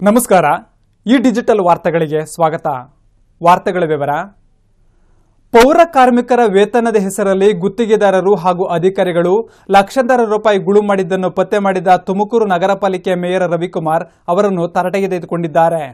ನಮಸ್ಕಾರ ಈ ಡಿಜಿಟಲ್ ವಾರ್ತೆಗಳಿಗೆ ಸ್ವಾಗತ ವಾರ್ತೆಗಳ ವಿವರ ಪೌರ ಕಾರ್ಮಿಕರ ವೇತನದ ಹೆಸರಲ್ಲಿ ಗುತ್ತಿಗೆದಾರರು ಹಾಗೂ ಅಧಿಕಾರಿಗಳು ಲಕ್ಷಾಂತರ ರೂಪಾಯಿ ಗುಳು ಮಾಡಿದ್ದನ್ನು ಪತ್ತೆ ಮಾಡಿದ ತುಮಕೂರು ನಗರ ಪಾಲಿಕೆ ಮೇಯರ್ ರವಿಕುಮಾರ್ ಅವರನ್ನು ತರಟೆಗೆ ತೆಗೆದುಕೊಂಡಿದ್ದಾರೆ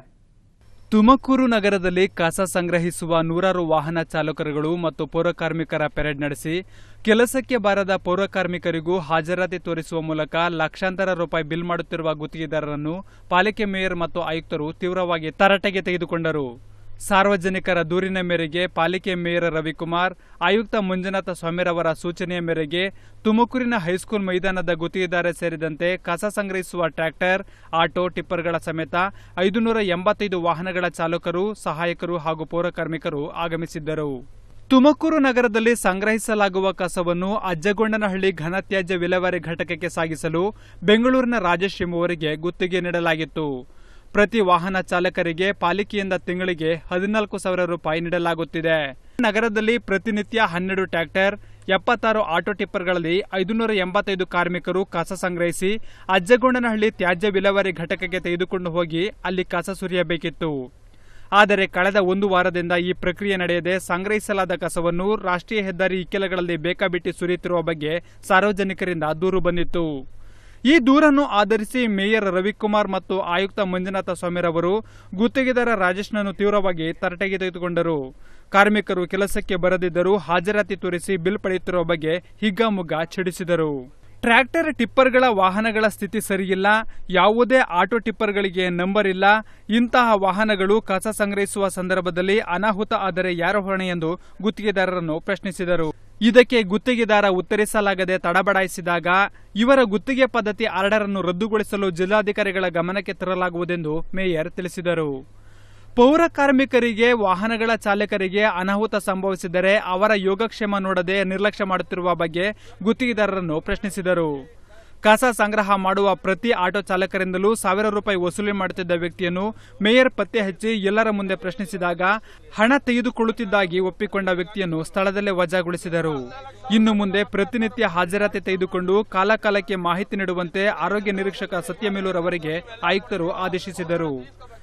ತುಮಕೂರು ನಗರದಲ್ಲಿ ಕಸ ಸಂಗ್ರಹಿಸುವ ನೂರಾರು ವಾಹನ ಚಾಲಕರುಗಳು ಮತ್ತು ಪೌರ ಕಾರ್ಮಿಕರ ಪೆರೇಡ್ ನಡೆಸಿ ಕೆಲಸಕ್ಕೆ ಬಾರದ ಪೌರ ಕಾರ್ಮಿಕರಿಗೂ ಹಾಜರಾತಿ ತೋರಿಸುವ ಮೂಲಕ ಲಕ್ಷಾಂತರ ರೂಪಾಯಿ ಬಿಲ್ ಮಾಡುತ್ತಿರುವ ಗುತ್ತಿಗೆದಾರರನ್ನು ಪಾಲಿಕೆ ಮೇಯರ್ ಮತ್ತು ಆಯುಕ್ತರು ತೀವ್ರವಾಗಿ ತರಾಟೆಗೆ ತೆಗೆದುಕೊಂಡರು ಸಾರ್ವಜನಿಕರ ದೂರಿನ ಮೇರೆಗೆ ಪಾಲಿಕೆ ಮೇಯರ್ ರವಿಕುಮಾರ್ ಆಯುಕ್ತ ಮಂಜುನಾಥ ಸ್ವಾಮಿರವರ ಸೂಚನೆಯ ಮೇರೆಗೆ ತುಮಕೂರಿನ ಹೈಸ್ಕೂಲ್ ಮೈದಾನದ ಗುತ್ತಿಗೆದಾರ ಸೇರಿದಂತೆ ಕಸ ಸಂಗ್ರಹಿಸುವ ಟ್ರ್ಯಾಕ್ಟರ್ ಆಟೋ ಟಿಪ್ಪರ್ಗಳ ಸಮೇತ ಐದುನೂರ ಎಂಬತ್ತೈದು ವಾಹನಗಳ ಚಾಲಕರು ಸಹಾಯಕರು ಹಾಗೂ ಪೌರ ಕಾರ್ಮಿಕರು ಆಗಮಿಸಿದ್ದರು ತುಮಕೂರು ನಗರದಲ್ಲಿ ಸಂಗ್ರಹಿಸಲಾಗುವ ಕಸವನ್ನು ಅಜ್ಜಗೊಂಡನಹಳ್ಳಿ ಘನತ್ಯಾಜ್ಯ ವಿಲೇವಾರಿ ಘಟಕಕ್ಕೆ ಸಾಗಿಸಲು ಬೆಂಗಳೂರಿನ ರಾಜೇಶ್ ಎಂಬುವರಿಗೆ ಗುತ್ತಿಗೆ ನೀಡಲಾಗಿತ್ತು ಪ್ರತಿ ವಾಹನ ಚಾಲಕರಿಗೆ ಪಾಲಿಕೆಯಿಂದ ತಿಂಗಳಿಗೆ ಹದಿನಾಲ್ಕು ಸಾವಿರ ರೂಪಾಯಿ ನೀಡಲಾಗುತ್ತಿದೆ ನಗರದಲ್ಲಿ ಪ್ರತಿನಿತ್ಯ ಹನ್ನೆರಡು ಟ್ರ್ಯಾಕ್ಟರ್ ಎಪ್ಪತ್ತಾರು ಆಟೋ ಟಿಪ್ಪರ್ಗಳಲ್ಲಿ ಐದುನೂರ ಎಂಬತ್ತೈದು ಕಾರ್ಮಿಕರು ಕಸ ಸಂಗ್ರಹಿಸಿ ಅಜ್ಜಗೊಂಡನಹಳ್ಳಿ ತ್ಯಾಜ್ಯ ವಿಲೇವಾರಿ ಘಟಕಕ್ಕೆ ತೆಗೆದುಕೊಂಡು ಹೋಗಿ ಅಲ್ಲಿ ಕಸ ಸುರಿಯಬೇಕಿತ್ತು ಆದರೆ ಕಳೆದ ಒಂದು ವಾರದಿಂದ ಈ ಪ್ರಕ್ರಿಯೆ ನಡೆಯದೆ ಸಂಗ್ರಹಿಸಲಾದ ಕಸವನ್ನು ರಾಷ್ಟ್ರೀಯ ಹೆದ್ದಾರಿ ಇಕ್ಕೆಲಗಳಲ್ಲಿ ಬೇಕಾಬಿಟ್ಟಿ ಸುರಿಯುತ್ತಿರುವ ಬಗ್ಗೆ ಸಾರ್ವಜನಿಕರಿಂದ ದೂರು ಬಂದಿತ್ತು ಈ ದೂರನ್ನು ಆಧರಿಸಿ ಮೇಯರ್ ರವಿಕುಮಾರ್ ಮತ್ತು ಆಯುಕ್ತ ಮಂಜುನಾಥ ಸ್ವಾಮಿರವರು ಗುತ್ತಿಗೆದಾರ ರಾಜೇಶ್ನನ್ನು ತೀವ್ರವಾಗಿ ತರಟೆಗೆ ತೆಗೆದುಕೊಂಡರು ಕಾರ್ಮಿಕರು ಕೆಲಸಕ್ಕೆ ಬರದಿದ್ದರೂ ಹಾಜರಾತಿ ತೋರಿಸಿ ಬಿಲ್ ಪಡೆಯುತ್ತಿರುವ ಬಗ್ಗೆ ಹಿಗ್ಗಾಮುಗ್ಗಾ ಛಿಡಿಸಿದರು ಟ್ರ್ಯಾಕ್ಟರ್ ಟಿಪ್ಪರ್ಗಳ ವಾಹನಗಳ ಸ್ಥಿತಿ ಸರಿಯಿಲ್ಲ ಯಾವುದೇ ಆಟೋ ಟಿಪ್ಪರ್ಗಳಿಗೆ ನಂಬರ್ ಇಲ್ಲ ಇಂತಹ ವಾಹನಗಳು ಕಸ ಸಂಗ್ರಹಿಸುವ ಸಂದರ್ಭದಲ್ಲಿ ಅನಾಹುತ ಆದರೆ ಯಾರ ಹೊಣೆ ಎಂದು ಗುತ್ತಿಗೆದಾರರನ್ನು ಪ್ರಶ್ನಿಸಿದರು ಇದಕ್ಕೆ ಗುತ್ತಿಗೆದಾರ ಉತ್ತರಿಸಲಾಗದೆ ತಡಬಡಾಯಿಸಿದಾಗ ಇವರ ಗುತ್ತಿಗೆ ಪದ್ಧತಿ ಆರ್ಡರ್ ಅನ್ನು ರದ್ದುಗೊಳಿಸಲು ಜಿಲ್ಲಾಧಿಕಾರಿಗಳ ಗಮನಕ್ಕೆ ತರಲಾಗುವುದೆಂದು ಮೇಯರ್ ತಿಳಿಸಿದರು ಪೌರ ಕಾರ್ಮಿಕರಿಗೆ ವಾಹನಗಳ ಚಾಲಕರಿಗೆ ಅನಾಹುತ ಸಂಭವಿಸಿದರೆ ಅವರ ಯೋಗಕ್ಷೇಮ ನೋಡದೆ ನಿರ್ಲಕ್ಷ್ಯ ಮಾಡುತ್ತಿರುವ ಬಗ್ಗೆ ಗುತ್ತಿಗೆದಾರರನ್ನು ಪ್ರಶ್ನಿಸಿದರು ಕಸ ಸಂಗ್ರಹ ಮಾಡುವ ಪ್ರತಿ ಆಟೋ ಚಾಲಕರಿಂದಲೂ ಸಾವಿರ ರೂಪಾಯಿ ವಸೂಲಿ ಮಾಡುತ್ತಿದ್ದ ವ್ಯಕ್ತಿಯನ್ನು ಮೇಯರ್ ಪತ್ತೆ ಹಚ್ಚಿ ಎಲ್ಲರ ಮುಂದೆ ಪ್ರಶ್ನಿಸಿದಾಗ ಹಣ ತೆಗೆದುಕೊಳ್ಳುತ್ತಿದ್ದಾಗಿ ಒಪ್ಪಿಕೊಂಡ ವ್ಯಕ್ತಿಯನ್ನು ಸ್ಥಳದಲ್ಲೇ ವಜಾಗೊಳಿಸಿದರು ಇನ್ನು ಮುಂದೆ ಪ್ರತಿನಿತ್ಯ ಹಾಜರಾತಿ ತೆಗೆದುಕೊಂಡು ಕಾಲಕಾಲಕ್ಕೆ ಮಾಹಿತಿ ನೀಡುವಂತೆ ಆರೋಗ್ಯ ನಿರೀಕ್ಷಕ ಸತ್ಯಮೇಲೂರ್ ಅವರಿಗೆ ಆಯುಕ್ತರು ಆದೇಶಿಸಿದರು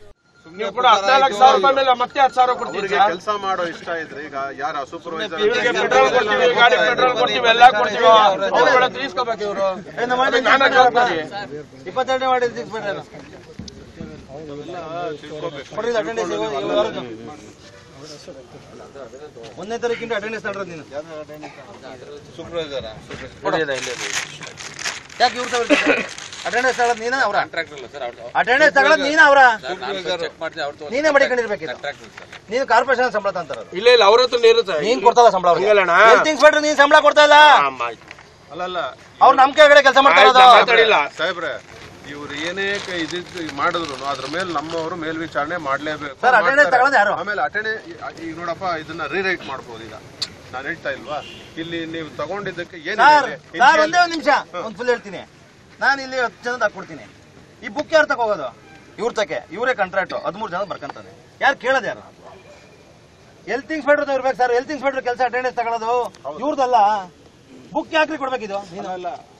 ನೀವು ಕೂಡ ಹದಿನಾಲ್ಕು ಸಾವಿರ ರೂಪಾಯಿ ಮೇಲೆ ಮತ್ತೆ ಹತ್ತು ಸಾವಿರ ಕೊಡ್ತೀವಿ ಅವರಿಗೆ ಕೆಲಸ ಮಾಡೋ ಇಷ್ಟ ಇದ್ರೆ ಈಗ ಯಾರ ಸೂಪರ್ವೈಸರ್ ಇವರಿಗೆ ಪೆಟ್ರೋಲ್ ಕೊಡ್ತೀವಿ ಗಾಡಿ ಪೆಟ್ರೋಲ್ ಕೊಡ್ತೀವಿ ಎಲ್ಲ ಕೊಡ್ತೀವಿ ಅವ್ರುಗಳ ತೀರ್ಸ್ಕೋಬೇಕು ಇವರು ನಾನೇ ಜವಾಬ್ದಾರಿ ಇಪ್ಪತ್ತೆರಡನೇ ಮಾಡಿ ತಿಳ್ಸ್ಬಿಡ್ರಿ ಅದು. ಕೊಡ್ರಿ ಇದು attendance ಇವಾಗ- ಇವಾಗ ಬರೋದು. ಒಂದನೇ ತಾರೀಕಿಂದ ಅಟೆಂಡೆನ್ಸ್ ತಗೊಳ್ಳೋದು ನೀನು ಸೂಪರ್ವೈಸರ್ ಯಾಕೆ ಇವ್ರು ಅಟೆಂಡೆನ್ಸ್ ತಗೊಳ್ಳೋದು ನೀನ ಅವ್ರ ಅಟೆಂಡೆನ್ಸ್ ತಗೊಳ್ಳೋದು ನೀನ ಅವರ ನೀನೇ ಮಡಿಕೊಂಡಿರ್ಬೇಕಿಲ್ಲ ನೀನು ಕಾರ್ಪೊರೇಷನ್ ಸಂಬಳ ತಂತಾರ ಇಲ್ಲ ಇಲ್ಲ ಅವ್ರ ಹತ್ರ ಇರುತ್ತೆ ನೀನ್ ಕೊಡ್ತಲ್ಲ ಸಂಬಳ ಅವ್ರಿಗೆ ಹಂಗಲ್ಲಣ್ಣ. ಹೆಲ್ತ್ ಇನ್ಸ್ಪೆಕ್ಟರ್ ನೀನ್ ಸಂಬಳ ಕೊಡ್ತಾ ಇಲ್ಲ ಅಮ್ಮ, ಆಯ್ತು. ಅಲ್ಲಲ್ಲ ಅವ್ರು ನಮ್ ಕೆಳಗಡೆ ಕೆಲಸ ಮಾಡ್ತಾ ಆಯ್ತು, ಇರೋದು ಮಾತಾಡಿಲ್ಲ ಸಾಹೇಬ್ರೆ ಇವ್ರು ಏನೇ ಕ- ಇದಿದ್ದು ಮಾಡಿದ್ರು ಅದ್ರ ಮೇಲೆ ನಮ್ಮವರು ಮೇಲ್ವಿಚಾರಣೆ ಮಾಡ್ಲೇಬೇಕು ಸರ್, attendance ಮಾಡ್ತಾರೆ. ತಗೊಳ್ಳೋದು ಯಾರು? ಆಮೇಲೆ ಅಟೆಂಡೆ ಈಗ ನೋಡಪ್ಪ ಇದನ್ನ ರೀರೈಟ್ ಮಾಡ್ಬೋದು ಈಗ ನಾನು ಹೇಳ್ತಾ ಇಲ್ವಾ ಇಲ್ಲಿ ನೀವು ತಗೊಂಡಿದ್ದಕ್ಕೆ ಸರ್ ಏನಿದೆ ಸರ್ ಒಂದೇ ಒಂದ್ ನಿಮಿಷ ಒಂದ್ ಫುಲ್ ಹೇಳ್ತೀನಿ ನಾನು ಇಲ್ಲಿ ಹತ್ತು ಜನದ ಹಾಕೊಡ್ತೀನಿ ಈ ಬುಕ್ ಯಾರು ತಕ ಹೋಗೋದು ಇವ್ರ ತಕೆ ಇವರೇ ಕಾಂಟ್ರಾಕ್ಟ್ ಹದಿಮೂರು ಜನ ಬರ್ಕಂತಾನೆ ಯಾರು ಕೇಳೋದು ಯಾರು ಹೆಲ್ತ್ ಇನ್ಸ್ಪೆಕ್ಟರ್ ಇರ್ಬೇಕು ಸರ್ ಹೆಲ್ತ್ ಇನ್ಸ್ಪೆಕ್ಟರ್ ಕೆಲಸ ಅಟೆಂಡೆನ್ಸ್ ತಗೊಳ್ಳೋದು ಇವ್ರದಲ್ಲ ಬುಕ್ ಯಾಕ್ರಿ ಕೊಡ್ಬೇಕಿದು ನೀನು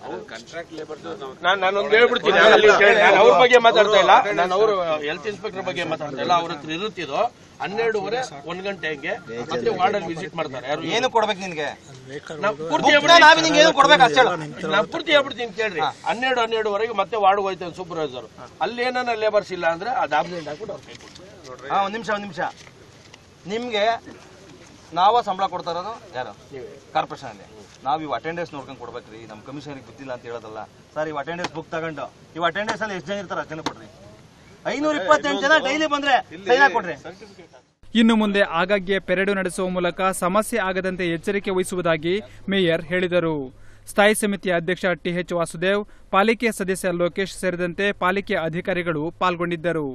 ನಾನ್ ನಾನೊಂದು ಹೇಳ್ಬಿಡ್ತೀನಿ ಅಲ್ಲಿ ಕೇಳಿ, ನಾನು ಅವ್ರ ಬಗ್ಗೆ ಮಾತಾಡ್ತಾ ಇಲ್ಲ ನಾನು ಅವರು ಹೆಲ್ತ್ ಇನ್ಸ್ಪೆಕ್ಟರ್ ಬಗ್ಗೆ ಮಾತಾಡ್ತಾ ಇಲ್ಲ ಅವ್ರ ಹತ್ರ ಇರುತ್ತಿದ್ದು ಹನ್ನೆರಡುವರೆ ಒಂದ್ ಗಂಟೆ ಹಂಗೆ ಮತ್ತೆ ವಾರ್ಡನ್ ವಿಸಿಟ್ ಮಾಡ್ತಾರೆ ಯಾರು ಏನು ಕೊಡ್ಬೇಕು ನಿನ್ಗೆ ನಾವ್ ಪೂರ್ತಿ ಬುಕ್ ಹೇಳ್ಬಿಡ್ತೀನಿ. ನಾವೇ ನಿಂಗೆ ಏನು ಕೊಡ್ಬೇಕು ಅಷ್ಟೇ ಹೇಳು. ನಾನ್ ಪೂರ್ತಿ ಹೇಳ್ಬಿಡ್ತೀನಿ ಕೇಳ್ರಿ ಹನ್ನೆರಡು ಹನ್ನೆರಡುವರೆಗೆ ಮತ್ತೆ ವಾರ್ಡ್ ಹೋಯ್ತಾನೆ ಸೂಪರ್ವೈಸರ್ ಅಲ್ಲಿ ಏನಾನ ಲೇಬರ್ಸ್ ಇಲ್ಲ ಅಂದ್ರೆ ಅದು ಆಬ್ಸೆಂಟ್ ಹಾಕ್ಬಿಟ್ಟು ಅವ್ರ ಕೈ ಕೊಡ್ತಾರೆ ಹಾ ಒಂದ್ ನಿಮಿಷ ಒಂದ್ ನಿಮಿಷ ನಿಮ್ಗೆ ನಾವ ಸಂಬಳ ಕೊಡ್ತಾ ಇರೋದು ಯಾರು ಕಾರ್ಪೊರೇಷನ್ ಅಲ್ಲಿ ನಾವ್ ಇವ್ ಅಟೆಂಡೆನ್ಸ್ ನೋಡ್ಕೊಂಡು ಕೊಡ್ಬೇಕ್ರಿ ನಮ್ ಕಮಿಷನ್ ಗೊತ್ತಿಲ್ಲ ಅಂತ ಹೇಳೋದಲ್ಲ ಸರ್ ಇವ್ ಅಟೆಂಡೆನ್ಸ್ ಬುಕ್ ತಗೊಂಡು ಇವ್ ಅಟೆಂಡೆನ್ಸ್ ಅಲ್ಲಿ ಎಷ್ಟು ಜನ ಇರ್ತಾರೆ ಅಷ್ಟು ಜನ ಕೊಡ್ರಿ ಐನೂರ ಇಪ್ಪತ್ತೆಂಟು ಜನ ಡೈಲಿ ಬಂದ್ರೆ ಸೈನ್ ಕೊಡ್ರಿ ಇನ್ನು ಮುಂದೆ ಆಗಾಗ್ಗೆ ಪೆರೇಡು ನಡೆಸುವ ಮೂಲಕ ಸಮಸ್ಯೆ ಆಗದಂತೆ ಎಚ್ಚರಿಕೆ ವಹಿಸುವುದಾಗಿ ಮೇಯರ್ ಹೇಳಿದರು ಸ್ಥಾಯಿ ಸಮಿತಿಯ ಅಧ್ಯಕ್ಷ ಟಿಎಚ್ ವಾಸುದೇವ್ ಪಾಲಿಕೆ ಸದಸ್ಯ ಲೋಕೇಶ್ ಸೇರಿದಂತೆ ಪಾಲಿಕೆ ಅಧಿಕಾರಿಗಳು ಪಾಲ್ಗೊಂಡಿದ್ದರು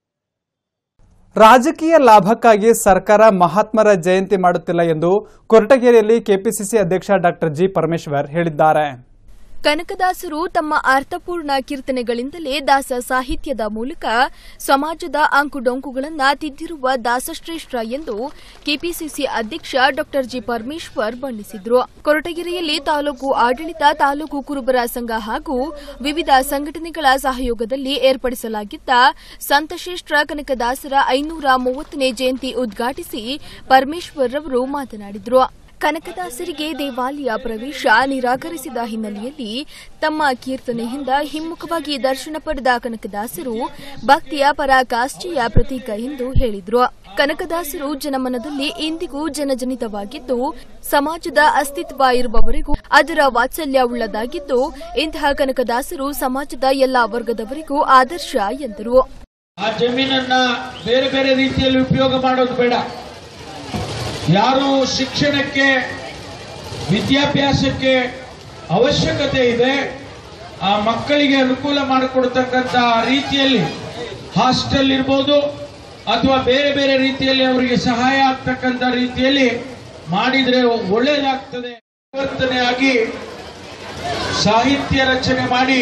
ರಾಜಕೀಯ ಲಾಭಕ್ಕಾಗಿ ಸರ್ಕಾರ ಮಹಾತ್ಮರ ಜಯಂತಿ ಮಾಡುತ್ತಿಲ್ಲ ಎಂದು ಕೊರಟಗೆರೆಯಲ್ಲಿ ಕೆಪಿಸಿಸಿ ಅಧ್ಯಕ್ಷ ಡಾಕ್ಟರ್ ಜಿ ಪರಮೇಶ್ವರ್ ಹೇಳಿದ್ದಾರೆ ಕನಕದಾಸರು ತಮ್ಮ ಅರ್ಥಪೂರ್ಣ ಕೀರ್ತನೆಗಳಿಂದಲೇ ದಾಸ ಸಾಹಿತ್ಯದ ಮೂಲಕ ಸಮಾಜದ ಅಂಕುಡೊಂಕುಗಳನ್ನು ತಿದ್ದಿರುವ ದಾಸಶ್ರೇಷ್ಠ ಎಂದು ಕೆಪಿಸಿಸಿ ಅಧ್ಯಕ್ಷ ಡಾ ಜಿ ಪರಮೇಶ್ವರ್ ಬಣ್ಣಿಸಿದರು ಕೊರಟಗೆರೆಯಲ್ಲಿ ತಾಲೂಕು ಆಡಳಿತ ತಾಲೂಕು ಕುರುಬರ ಸಂಘ ಹಾಗೂ ವಿವಿಧ ಸಂಘಟನೆಗಳ ಸಹಯೋಗದಲ್ಲಿ ಏರ್ಪಡಿಸಲಾಗಿದ್ದ ಸಂತಶ್ರೇಷ್ಠ ಕನಕದಾಸರ ಐನೂರ ಮೂವತ್ತನೇ ಜಯಂತಿ ಉದ್ಘಾಟಿಸಿ ಪರಮೇಶ್ವರ್ ಅವರು ಮಾತನಾಡಿದರು ಕನಕದಾಸರಿಗೆ ದೇವಾಲಯ ಪ್ರವೇಶ ನಿರಾಕರಿಸಿದ ಹಿನ್ನೆಲೆಯಲ್ಲಿ ತಮ್ಮ ಕೀರ್ತನೆಯಿಂದ ಹಿಮ್ಮುಖವಾಗಿ ದರ್ಶನ ಪಡೆದ ಕನಕದಾಸರು ಭಕ್ತಿಯ ಪರಾಕಾಷ್ಠೆಯ ಪ್ರತೀಕ ಎಂದು ಹೇಳಿದರು ಕನಕದಾಸರು ಜನಮನದಲ್ಲಿ ಇಂದಿಗೂ ಜನಜನಿತವಾಗಿದ್ದು ಸಮಾಜದ ಅಸ್ತಿತ್ವ ಇರುವವರೆಗೂ ಅದರ ವಾತ್ಸಲ್ಯ ಉಳ್ಳದಾಗಿದ್ದು ಇಂತಹ ಕನಕದಾಸರು ಸಮಾಜದ ಎಲ್ಲಾ ವರ್ಗದವರಿಗೂ ಆದರ್ಶ ಎಂದರು ಆ ಜಮೀನನ್ನ ಬೇರೆ ಬೇರೆ ರೀತಿಯಲ್ಲಿ ಉಪಯೋಗ ಮಾಡೋದು ಬೇಡ ಯಾರು ಶಿಕ್ಷಣಕ್ಕೆ ವಿದ್ಯಾಭ್ಯಾಸಕ್ಕೆ ಅವಶ್ಯಕತೆ ಇದೆ ಆ ಮಕ್ಕಳಿಗೆ ಅನುಕೂಲ ಮಾಡಿಕೊಡ್ತಕ್ಕಂಥ ರೀತಿಯಲ್ಲಿ ಹಾಸ್ಟೆಲ್ ಇರ್ಬೋದು ಅಥವಾ ಬೇರೆ ಬೇರೆ ರೀತಿಯಲ್ಲಿ ಅವರಿಗೆ ಸಹಾಯ ಆಗ್ತಕ್ಕಂಥ ರೀತಿಯಲ್ಲಿ ಮಾಡಿದ್ರೆ ಒಳ್ಳೇದಾಗ್ತದೆ ಪರಿವರ್ತನೆಯಾಗಿ ಸಾಹಿತ್ಯ ರಚನೆ ಮಾಡಿ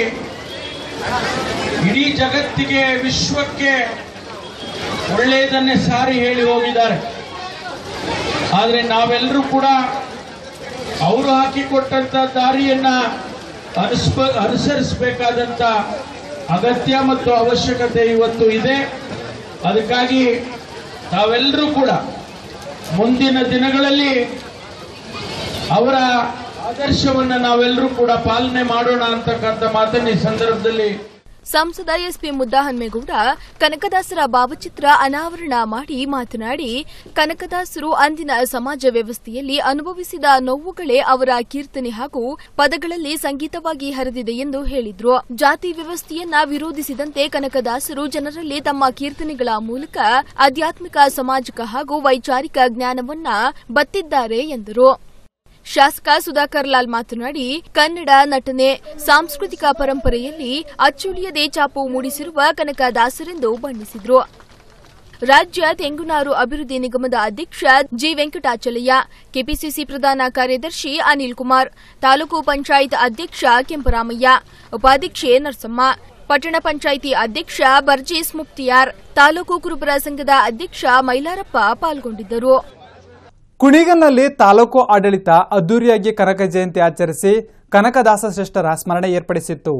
ಇಡೀ ಜಗತ್ತಿಗೆ ವಿಶ್ವಕ್ಕೆ ಒಳ್ಳೆಯದನ್ನೇ ಸಾರಿ ಹೇಳಿ ಹೋಗಿದ್ದಾರೆ ಆದರೆ ನಾವೆಲ್ಲರೂ ಕೂಡ ಅವರು ಹಾಕಿಕೊಟ್ಟಂತ ದಾರಿಯನ್ನ ಅನುಸ್ಪ ಅನುಸರಿಸಬೇಕಾದಂತ ಅಗತ್ಯ ಮತ್ತು ಅವಶ್ಯಕತೆ ಇವತ್ತು ಇದೆ ಅದಕ್ಕಾಗಿ ತಾವೆಲ್ಲರೂ ಕೂಡ ಮುಂದಿನ ದಿನಗಳಲ್ಲಿ ಅವರ ಆದರ್ಶವನ್ನು ನಾವೆಲ್ಲರೂ ಕೂಡ ಪಾಲನೆ ಮಾಡೋಣ ಅಂತಕ್ಕಂಥ ಮಾತನ್ನ ಈ ಸಂದರ್ಭದಲ್ಲಿ ಸಂಸದ ಎಸ್ಪಿ ಮುದ್ದಹನ್ಮೇಗೌಡ ಕನಕದಾಸರ ಭಾವಚಿತ್ರ ಅನಾವರಣ ಮಾಡಿ ಮಾತನಾಡಿ ಕನಕದಾಸರು ಅಂದಿನ ಸಮಾಜ ವ್ಯವಸ್ಥೆಯಲ್ಲಿ ಅನುಭವಿಸಿದ ನೋವುಗಳೇ ಅವರ ಕೀರ್ತನೆ ಹಾಗೂ ಪದಗಳಲ್ಲಿ ಸಂಗೀತವಾಗಿ ಹರಿದಿದೆ ಎಂದು ಹೇಳಿದ್ರು ಜಾತಿ ವ್ಯವಸ್ಥೆಯನ್ನ ವಿರೋಧಿಸಿದಂತೆ ಕನಕದಾಸರು ಜನರಲ್ಲಿ ತಮ್ಮ ಕೀರ್ತನೆಗಳ ಮೂಲಕ ಆಧ್ಯಾತ್ಮಿಕ ಸಾಮಾಜಿಕ ಹಾಗೂ ವೈಚಾರಿಕ ಜ್ಞಾನವನ್ನ ಬತ್ತಿದ್ದಾರೆ ಎಂದರು ಶಾಸಕ ಸುಧಾಕರ್ ಲಾಲ್ ಮಾತನಾಡಿ ಕನ್ನಡ ನಟನೆ ಸಾಂಸ್ಕೃತಿಕ ಪರಂಪರೆಯಲ್ಲಿ ಅಚ್ಚುಳಿಯದೆ ಚಾಪು ಮೂಡಿಸಿರುವ ಕನಕದಾಸರೆಂದು ಬಣ್ಣಿಸಿದರು ರಾಜ್ಯ ತೆಂಗುನಾರು ಅಭಿವೃದ್ಧಿ ನಿಗಮದ ಅಧ್ಯಕ್ಷ ಜಿ ವೆಂಕಟಾಚಲಯ್ಯ ಕೆಪಿಸಿಸಿ ಪ್ರಧಾನ ಕಾರ್ಯದರ್ಶಿ ಅನಿಲ್ ಕುಮಾರ್ ತಾಲೂಕು ಪಂಚಾಯತ್ ಅಧ್ಯಕ್ಷ ಕೆಂಪರಾಮಯ್ಯ ಉಪಾಧ್ಯಕ್ಷೆ ನರಸಮ್ಮ ಪಟ್ಟಣ ಪಂಚಾಯಿತಿ ಅಧ್ಯಕ್ಷ ಬರ್ಜೀಸ್ ಮುಕ್ತಿಯಾರ್ ತಾಲೂಕು ಕುರುಬರ ಸಂಘದ ಅಧ್ಯಕ್ಷ ಮೈಲಾರಪ್ಪ ಪಾಲ್ಗೊಂಡಿದ್ದರು ಕುಣಿಗಲ್ನಲ್ಲಿ ತಾಲೂಕು ಆಡಳಿತ ಅದ್ದೂರಿಯಾಗಿ ಕನಕ ಜಯಂತಿ ಆಚರಿಸಿ ಕನಕದಾಸ ಶ್ರೇಷ್ಠರ ಸ್ಮರಣೆ ಏರ್ಪಡಿಸಿತ್ತು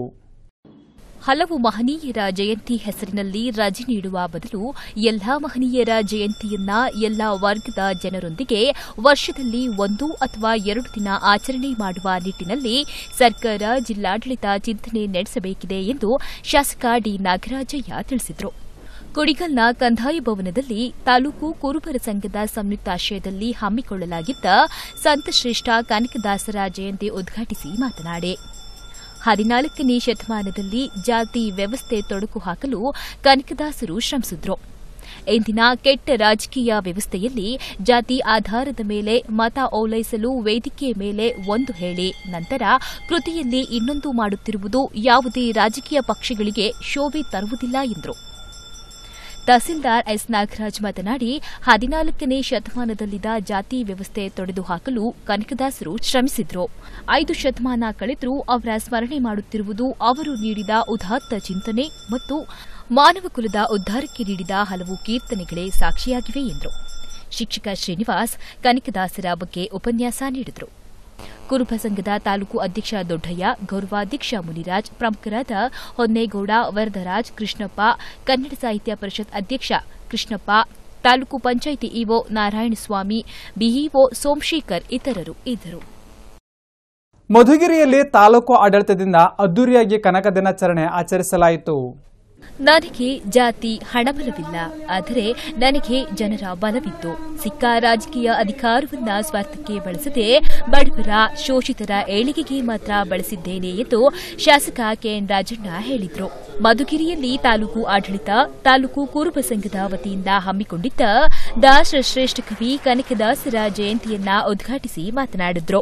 ಹಲವು ಮಹನೀಯರ ಜಯಂತಿ ಹೆಸರಿನಲ್ಲಿ ರಜೆ ನೀಡುವ ಬದಲು ಎಲ್ಲಾ ಮಹನೀಯರ ಜಯಂತಿಯನ್ನ ಎಲ್ಲಾ ವರ್ಗದ ಜನರೊಂದಿಗೆ ವರ್ಷದಲ್ಲಿ ಒಂದು ಅಥವಾ ಎರಡು ದಿನ ಆಚರಣೆ ಮಾಡುವ ನಿಟ್ಟಿನಲ್ಲಿ ಸರ್ಕಾರ ಜಿಲ್ಲಾಡಳಿತ ಚಿಂತನೆ ನಡೆಸಬೇಕಿದೆ ಎಂದು ಶಾಸಕ ಡಿ ನಾಗರಾಜಯ್ಯ ತಿಳಿಸಿದರು ಕುಡಿಗಲ್ನ ಕಂದಾಯ ಭವನದಲ್ಲಿ ತಾಲೂಕು ಕುರುಬರ ಸಂಘದ ಸಂಯುಕ್ತಾಶ್ರಯದಲ್ಲಿ ಹಮ್ಮಿಕೊಳ್ಳಲಾಗಿದ್ದ ಸಂತಶ್ರೇಷ್ಠ ಕನಕದಾಸರ ಜಯಂತಿ ಉದ್ಘಾಟಿಸಿ ಮಾತನಾಡಿ ಹದಿನಾಲ್ಕನೇ ಶತಮಾನದಲ್ಲಿ ಜಾತಿ ವ್ಯವಸ್ಥೆ ತೊಡಕು ಹಾಕಲು ಕನಕದಾಸರು ಶ್ರಮಿಸಿದ್ರು ಇಂದಿನ ಕೆಟ್ಟ ರಾಜಕೀಯ ವ್ಯವಸ್ಥೆಯಲ್ಲಿ ಜಾತಿ ಆಧಾರದ ಮೇಲೆ ಮತ ಓಲೈಸಲು ವೇದಿಕೆಯ ಮೇಲೆ ಒಂದು ಹೇಳಿ ನಂತರ ಕೃತಿಯಲ್ಲಿ ಇನ್ನೊಂದು ಮಾಡುತ್ತಿರುವುದು ಯಾವುದೇ ರಾಜಕೀಯ ಪಕ್ಷಗಳಿಗೆ ಶೋಭೆ ತರುವುದಿಲ್ಲ ಎಂದರು ತಹಸೀಲ್ದಾರ್ ಎಸ್ ನಾಗರಾಜ್ ಮಾತನಾಡಿ ಹದಿನಾಲ್ಕನೇ ಶತಮಾನದಲ್ಲಿದ್ದ ಜಾತಿ ವ್ಯವಸ್ಥೆ ತೊಡೆದುಹಾಕಲು ಕನಕದಾಸರು ಶ್ರಮಿಸಿದ್ರು ಐದು ಶತಮಾನ ಕಳೆದರೂ ಅವರ ಸ್ಮರಣೆ ಮಾಡುತ್ತಿರುವುದು ಅವರು ನೀಡಿದ ಉದಾತ್ತ ಚಿಂತನೆ ಮತ್ತು ಮಾನವ ಕುಲದ ಉದ್ಧಾರಕ್ಕೆ ನೀಡಿದ ಹಲವು ಕೀರ್ತನೆಗಳೇ ಸಾಕ್ಷಿಯಾಗಿವೆ ಎಂದರು ಶಿಕ್ಷಕ ಶ್ರೀನಿವಾಸ್ ಕನಕದಾಸರ ಬಗ್ಗೆ ಉಪನ್ಯಾಸ ನೀಡಿದರು ಕುರುಬ ಸಂಘದ ತಾಲೂಕು ಅಧ್ಯಕ್ಷ ದೊಡ್ಡಯ್ಯ ಗೌರವಾಧ್ಯಕ್ಷ ಮುನಿರಾಜ್ ಪ್ರಮುಖರಾದ ಹೊನ್ನೇಗೌಡ ವರದರಾಜ್ ಕೃಷ್ಣಪ್ಪ ಕನ್ನಡ ಸಾಹಿತ್ಯ ಪರಿಷತ್ ಅಧ್ಯಕ್ಷ ಕೃಷ್ಣಪ್ಪ ತಾಲೂಕು ಪಂಚಾಯಿತಿ ಇಒ ನಾರಾಯಣಸ್ವಾಮಿ ಬಿಇಒ ಸೋಮಶೇಖರ್ ಇತರರು ಇದ್ದರು ಮಧುಗಿರಿಯಲ್ಲಿ ತಾಲೂಕು ಆಡಳಿತದಿಂದ ಅದ್ದೂರಿಯಾಗಿ ಕನಕ ದಿನಾಚರಣೆ ಆಚರಿಸಲಾಯಿತು ನನಗೆ ಜಾತಿ ಹಣಬಲವಿಲ್ಲ ಆದರೆ ನನಗೆ ಜನರ ಬಲವಿತ್ತು ಸಿಕ್ಕ ರಾಜಕೀಯ ಅಧಿಕಾರವನ್ನ ಸ್ವಾರ್ಥಕ್ಕೆ ಬಳಸದೆ ಬಡವರ ಶೋಷಿತರ ಏಳಿಗೆಗೆ ಮಾತ್ರ ಬಳಸಿದ್ದೇನೆ ಎಂದು ಶಾಸಕ ಕೆಎನ್ ರಾಜಣ್ಣ ಹೇಳಿದರು ಮಧುಗಿರಿಯಲ್ಲಿ ತಾಲೂಕು ಆಡಳಿತ ತಾಲೂಕು ಕುರುಬ ಸಂಘದ ವತಿಯಿಂದ ಹಮ್ಮಿಕೊಂಡಿದ್ದ ದಾಸ ಶ್ರೇಷ್ಠ ಕವಿ ಕನಕದಾಸರ ಜಯಂತಿಯನ್ನ ಉದ್ಘಾಟಿಸಿ ಮಾತನಾಡಿದರು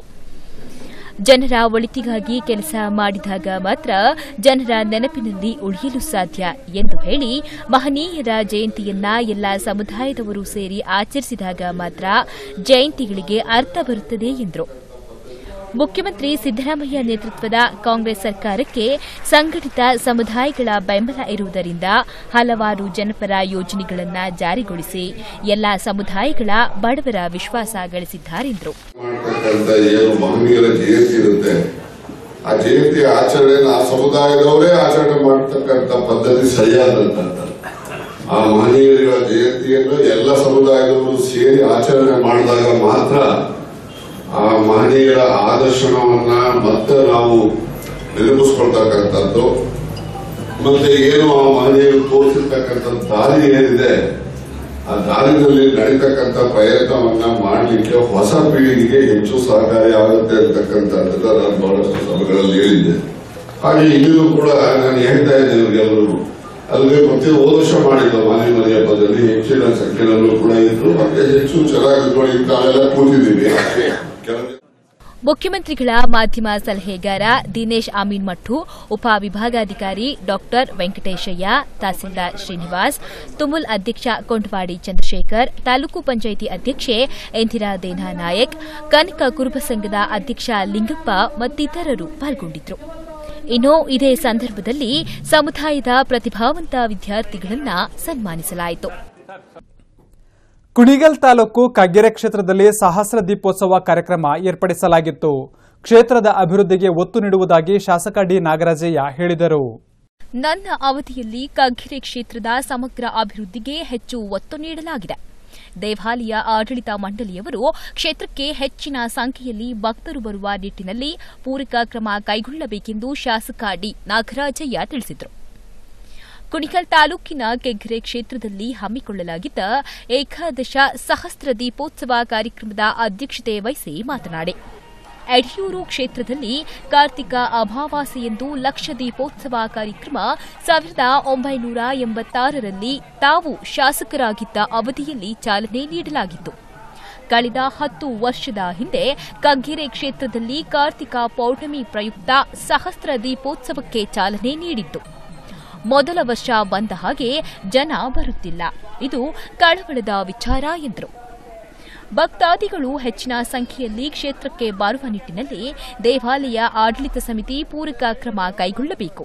ಜನರ ಒಳಿತಿಗಾಗಿ ಕೆಲಸ ಮಾಡಿದಾಗ ಮಾತ್ರ ಜನರ ನೆನಪಿನಲ್ಲಿ ಉಳಿಯಲು ಸಾಧ್ಯ ಎಂದು ಹೇಳಿ ಮಹನೀಯರ ಜಯಂತಿಯನ್ನ ಎಲ್ಲ ಸಮುದಾಯದವರು ಸೇರಿ ಆಚರಿಸಿದಾಗ ಮಾತ್ರ ಜಯಂತಿಗಳಿಗೆ ಅರ್ಥ ಬರುತ್ತದೆ ಎಂದರು ಮುಖ್ಯಮಂತ್ರಿ ಸಿದ್ದರಾಮಯ್ಯ ನೇತೃತ್ವದ ಕಾಂಗ್ರೆಸ್ ಸರ್ಕಾರಕ್ಕೆ ಸಂಘಟಿತ ಸಮುದಾಯಗಳ ಬೆಂಬಲ ಇರುವುದರಿಂದ ಹಲವಾರು ಜನಪರ ಯೋಜನೆಗಳನ್ನು ಜಾರಿಗೊಳಿಸಿ ಎಲ್ಲಾ ಸಮುದಾಯಗಳ ಬಡವರ ವಿಶ್ವಾಸ ಗಳಿಸಿದ್ದಾರೆಂದರು ಮಾಡ್ತಕ್ಕಂಥ ಏನು ಮಹನೀಯರ ಜಯಂತಿ ಇರುತ್ತೆ ಆ ಜಯಂತಿ ಆಚರಣೆನ ಆ ಸಮುದಾಯದವರೇ ಆಚರಣೆ ಮಾಡ್ತಕ್ಕಂಥ ಪದ್ಧತಿ ಸರಿಯಾದಂತ ಆ ಮಹನೀಯರ ಜಯಂತಿಯನ್ನು ಎಲ್ಲ ಸಮುದಾಯದವರು ಸೇರಿ ಆಚರಣೆ ಮಾಡಿದಾಗ ಮಾತ್ರ ಆ ಮಹನೀಯರ ಆದರ್ಶನವನ್ನ ಮತ್ತೆ ನಾವು ನೆನಪಿಸ್ಕೊಳ್ತಕ್ಕಂಥದ್ದು ಮತ್ತೆ ಏನು ಆ ಮಹನೀಯರು ತೋರಿಸಿರ್ತಕ್ಕಂಥ ದಾರಿ ಏನಿದೆ ಆ ದಾರಿನಲ್ಲಿ ನಡೀತಕ್ಕಂಥ ಪ್ರಯತ್ನವನ್ನ ಮಾಡಲಿಕ್ಕೆ ಹೊಸ ಪೀಳಿಗೆಗೆ ಹೆಚ್ಚು ಸಹಕಾರಿ ಆಗುತ್ತೆ ಅಂತಕ್ಕಂಥದ್ದನ್ನ ನಾನು ಬಹಳಷ್ಟು ಸಭೆಗಳಲ್ಲಿ ಹೇಳಿದ್ದೆ ಹಾಗೆ ಇಲ್ಲಿಯೂ ಕೂಡ ನಾನು ಹೇಳ್ತಾ ಇದ್ದೇನೆ ಇವರಿಗೆಲ್ಲರೂ ಅಲ್ಲಿಗೆ ಮತ್ತೆ ಹೋದ ವರ್ಷ ಮಾಡಿದ್ದು ಮನೆ ಮನೆ ಹಬ್ಬದಲ್ಲಿ ಹೆಚ್ಚಿನ ಸಂಖ್ಯೆಯಲ್ಲೂ ಕೂಡ ಇದ್ರು ಮತ್ತೆ ಹೆಚ್ಚು ಚೆನ್ನಾಗಿ ನೋಡಿ ತಾವೆಲ್ಲ ಕೂತಿದ್ದೀವಿ ಕೆಲವು ಮುಖ್ಯಮಂತ್ರಿಗಳ ಮಾಧ್ಯಮ ಸಲಹೆಗಾರ ದಿನೇಶ್ ಅಮೀನ್ ಮಠು ಉಪವಿಭಾಗಾಧಿಕಾರಿ ಡಾಕ್ಟರ್ ವೆಂಕಟೇಶಯ್ಯ ತಹಸೀಲ್ದಾರ್ ಶ್ರೀನಿವಾಸ್ ತುಮುಲ್ ಅಧ್ಯಕ್ಷ ಕೊಂಡವಾಡಿ ಚಂದ್ರಶೇಖರ್ ತಾಲೂಕು ಪಂಚಾಯಿತಿ ಅಧ್ಯಕ್ಷೆ ಇಂದಿರಾ ದೇನಾ ನಾಯಕ್ ಕನಕ ಕುರುಬ ಸಂಘದ ಅಧ್ಯಕ್ಷ ಲಿಂಗಪ್ಪ ಮತ್ತಿತರರು ಪಾಲ್ಗೊಂಡಿದ್ದರು ಇನ್ನು ಇದೇ ಸಂದರ್ಭದಲ್ಲಿ ಸಮುದಾಯದ ಪ್ರತಿಭಾವಂತ ವಿದ್ಯಾರ್ಥಿಗಳನ್ನು ಸನ್ಮಾನಿಸಲಾಯಿತು ಕುಣಿಗಲ್ ತಾಲೂಕು ಕಗ್ಗೆರೆ ಕ್ಷೇತ್ರದಲ್ಲಿ ಸಹಸ್ರ ದೀಪೋತ್ಸವ ಕಾರ್ಯಕ್ರಮ ಏರ್ಪಡಿಸಲಾಗಿತ್ತು ಕ್ಷೇತ್ರದ ಅಭಿವೃದ್ಧಿಗೆ ಒತ್ತು ನೀಡುವುದಾಗಿ ಶಾಸಕ ಡಿ ನಾಗರಾಜಯ್ಯ ಹೇಳಿದರು ನನ್ನ ಅವಧಿಯಲ್ಲಿ ಕಗ್ಗೆರೆ ಕ್ಷೇತ್ರದ ಸಮಗ್ರ ಅಭಿವೃದ್ಧಿಗೆ ಹೆಚ್ಚು ಒತ್ತು ನೀಡಲಾಗಿದೆ ದೇವಾಲಯ ಆಡಳಿತ ಮಂಡಳಿಯವರು ಕ್ಷೇತ್ರಕ್ಕೆ ಹೆಚ್ಚಿನ ಸಂಖ್ಯೆಯಲ್ಲಿ ಭಕ್ತರು ಬರುವ ನಿಟ್ಟಿನಲ್ಲಿ ಪೂರಕ ಕ್ರಮ ಕೈಗೊಳ್ಳಬೇಕೆಂದು ಶಾಸಕ ಡಿ ನಾಗರಾಜಯ್ಯ ತಿಳಿಸಿದರು ಕುಣಿಗಲ್ ತಾಲೂಕಿನ ಕೆಗ್ಗೆರೆ ಕ್ಷೇತ್ರದಲ್ಲಿ ಹಮ್ಮಿಕೊಳ್ಳಲಾಗಿದ್ದ ಏಕಾದಶ ಸಹಸ್ರ ದೀಪೋತ್ಸವ ಕಾರ್ಯಕ್ರಮದ ಅಧ್ಯಕ್ಷತೆ ವಹಿಸಿ ಮಾತನಾಡಿ ಯಡಿಯೂರು ಕ್ಷೇತ್ರದಲ್ಲಿ ಕಾರ್ತಿಕ ಅಮಾವಾಸ್ಯೆಯಂದು ಲಕ್ಷ ದೀಪೋತ್ಸವ ಕಾರ್ಯಕ್ರಮ ಸಾವಿರದ ಒಂಬೈನೂರ ಎಂಬತ್ತಾರರಲ್ಲಿ ತಾವು ಶಾಸಕರಾಗಿದ್ದ ಅವಧಿಯಲ್ಲಿ ಚಾಲನೆ ನೀಡಲಾಗಿತ್ತು ಕಳೆದ ಹತ್ತು ವರ್ಷದ ಹಿಂದೆ ಕಗ್ಗೆರೆ ಕ್ಷೇತ್ರದಲ್ಲಿ ಕಾರ್ತಿಕ ಪೌರ್ಣಮಿ ಪ್ರಯುಕ್ತ ಸಹಸ್ರ ದೀಪೋತ್ಸವಕ್ಕೆ ಚಾಲನೆ ನೀಡಿತ್ತು ಮೊದಲ ವರ್ಷ ಬಂದ ಹಾಗೆ ಜನ ಬರುತ್ತಿಲ್ಲ ಇದು ಕಳವಳದ ವಿಚಾರ ಎಂದರು ಭಕ್ತಾದಿಗಳು ಹೆಚ್ಚಿನ ಸಂಖ್ಯೆಯಲ್ಲಿ ಕ್ಷೇತ್ರಕ್ಕೆ ಬರುವ ನಿಟ್ಟಿನಲ್ಲಿ ದೇವಾಲಯ ಆಡಳಿತ ಸಮಿತಿ ಪೂರಕ ಕ್ರಮ ಕೈಗೊಳ್ಳಬೇಕು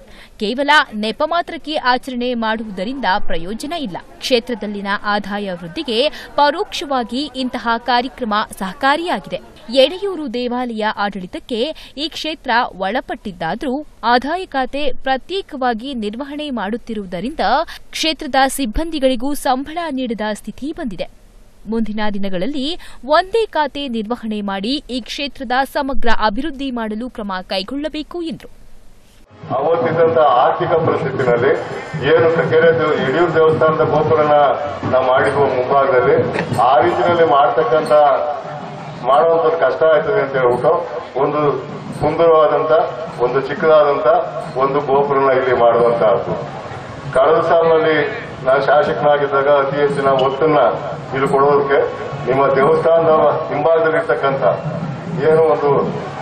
ಕೇವಲ ನೆಪ ಮಾತ್ರಕ್ಕೆ ಆಚರಣೆ ಮಾಡುವುದರಿಂದ ಪ್ರಯೋಜನ ಇಲ್ಲ ಕ್ಷೇತ್ರದಲ್ಲಿನ ಆದಾಯ ವೃದ್ಧಿಗೆ ಪರೋಕ್ಷವಾಗಿ ಇಂತಹ ಕಾರ್ಯಕ್ರಮ ಸಹಕಾರಿಯಾಗಿದೆ ಎಡೆಯೂರು ದೇವಾಲಯ ಆಡಳಿತಕ್ಕೆ ಈ ಕ್ಷೇತ್ರ ಒಳಪಟ್ಟಿದ್ದಾದರೂ ಆದಾಯ ಖಾತೆ ಪ್ರತ್ಯೇಕವಾಗಿ ನಿರ್ವಹಣೆ ಮಾಡುತ್ತಿರುವುದರಿಂದ ಕ್ಷೇತ್ರದ ಸಿಬ್ಬಂದಿಗಳಿಗೂ ಸಂಬಳ ನೀಡದ ಸ್ಥಿತಿ ಬಂದಿದೆ ಮುಂದಿನ ದಿನಗಳಲ್ಲಿ ಒಂದೇ ಖಾತೆ ನಿರ್ವಹಣೆ ಮಾಡಿ ಈ ಕ್ಷೇತ್ರದ ಸಮಗ್ರ ಅಭಿವೃದ್ಧಿ ಮಾಡಲು ಕ್ರಮ ಕೈಗೊಳ್ಳಬೇಕು ಎಂದರು ಅವತ್ತಿದ್ದಂತ ಆರ್ಥಿಕ ಪರಿಸ್ಥಿತಿನಲ್ಲಿ ಏನು ಕಗ್ಗೆರೆ ದೇವ- ಯಡಿಯೂರು ದೇವಸ್ಥಾನದ ಗೋಪುರನ ನಾವು ಮಾಡಿರುವ ಮುಂಭಾಗದಲ್ಲಿ ಆ ರೀತಿಯಲ್ಲಿ ಮಾಡ್ತಕ್ಕಂತ ಮಾಡುವಂಥದ್ದು ಕಷ್ಟ ಆಯ್ತದೆ ಅಂತ ಹೇಳ್ಬಿಟ್ಟು ಒಂದು ಸುಂದರವಾದಂತ ಒಂದು ಚಿಕ್ಕದಾದಂತ ಒಂದು ಗೋಪುರನ ಇಲ್ಲಿ ಮಾಡುವಂತಹದ್ದು ಕಳೆದ ಸಾಲಿನಲ್ಲಿ ನಾನು ಶಾಸಕನಾಗಿದ್ದಾಗ ಅತಿ ಹೆಚ್ಚಿನ ಒತ್ತನ್ನ ಇಲ್ಲಿ ಕೊಡೋದಕ್ಕೆ ನಿಮ್ಮ ದೇವಸ್ಥಾನದ ಹಿಂಭಾಗದಲ್ಲಿರ್ತಕ್ಕಂಥ ಏನು ಒಂದು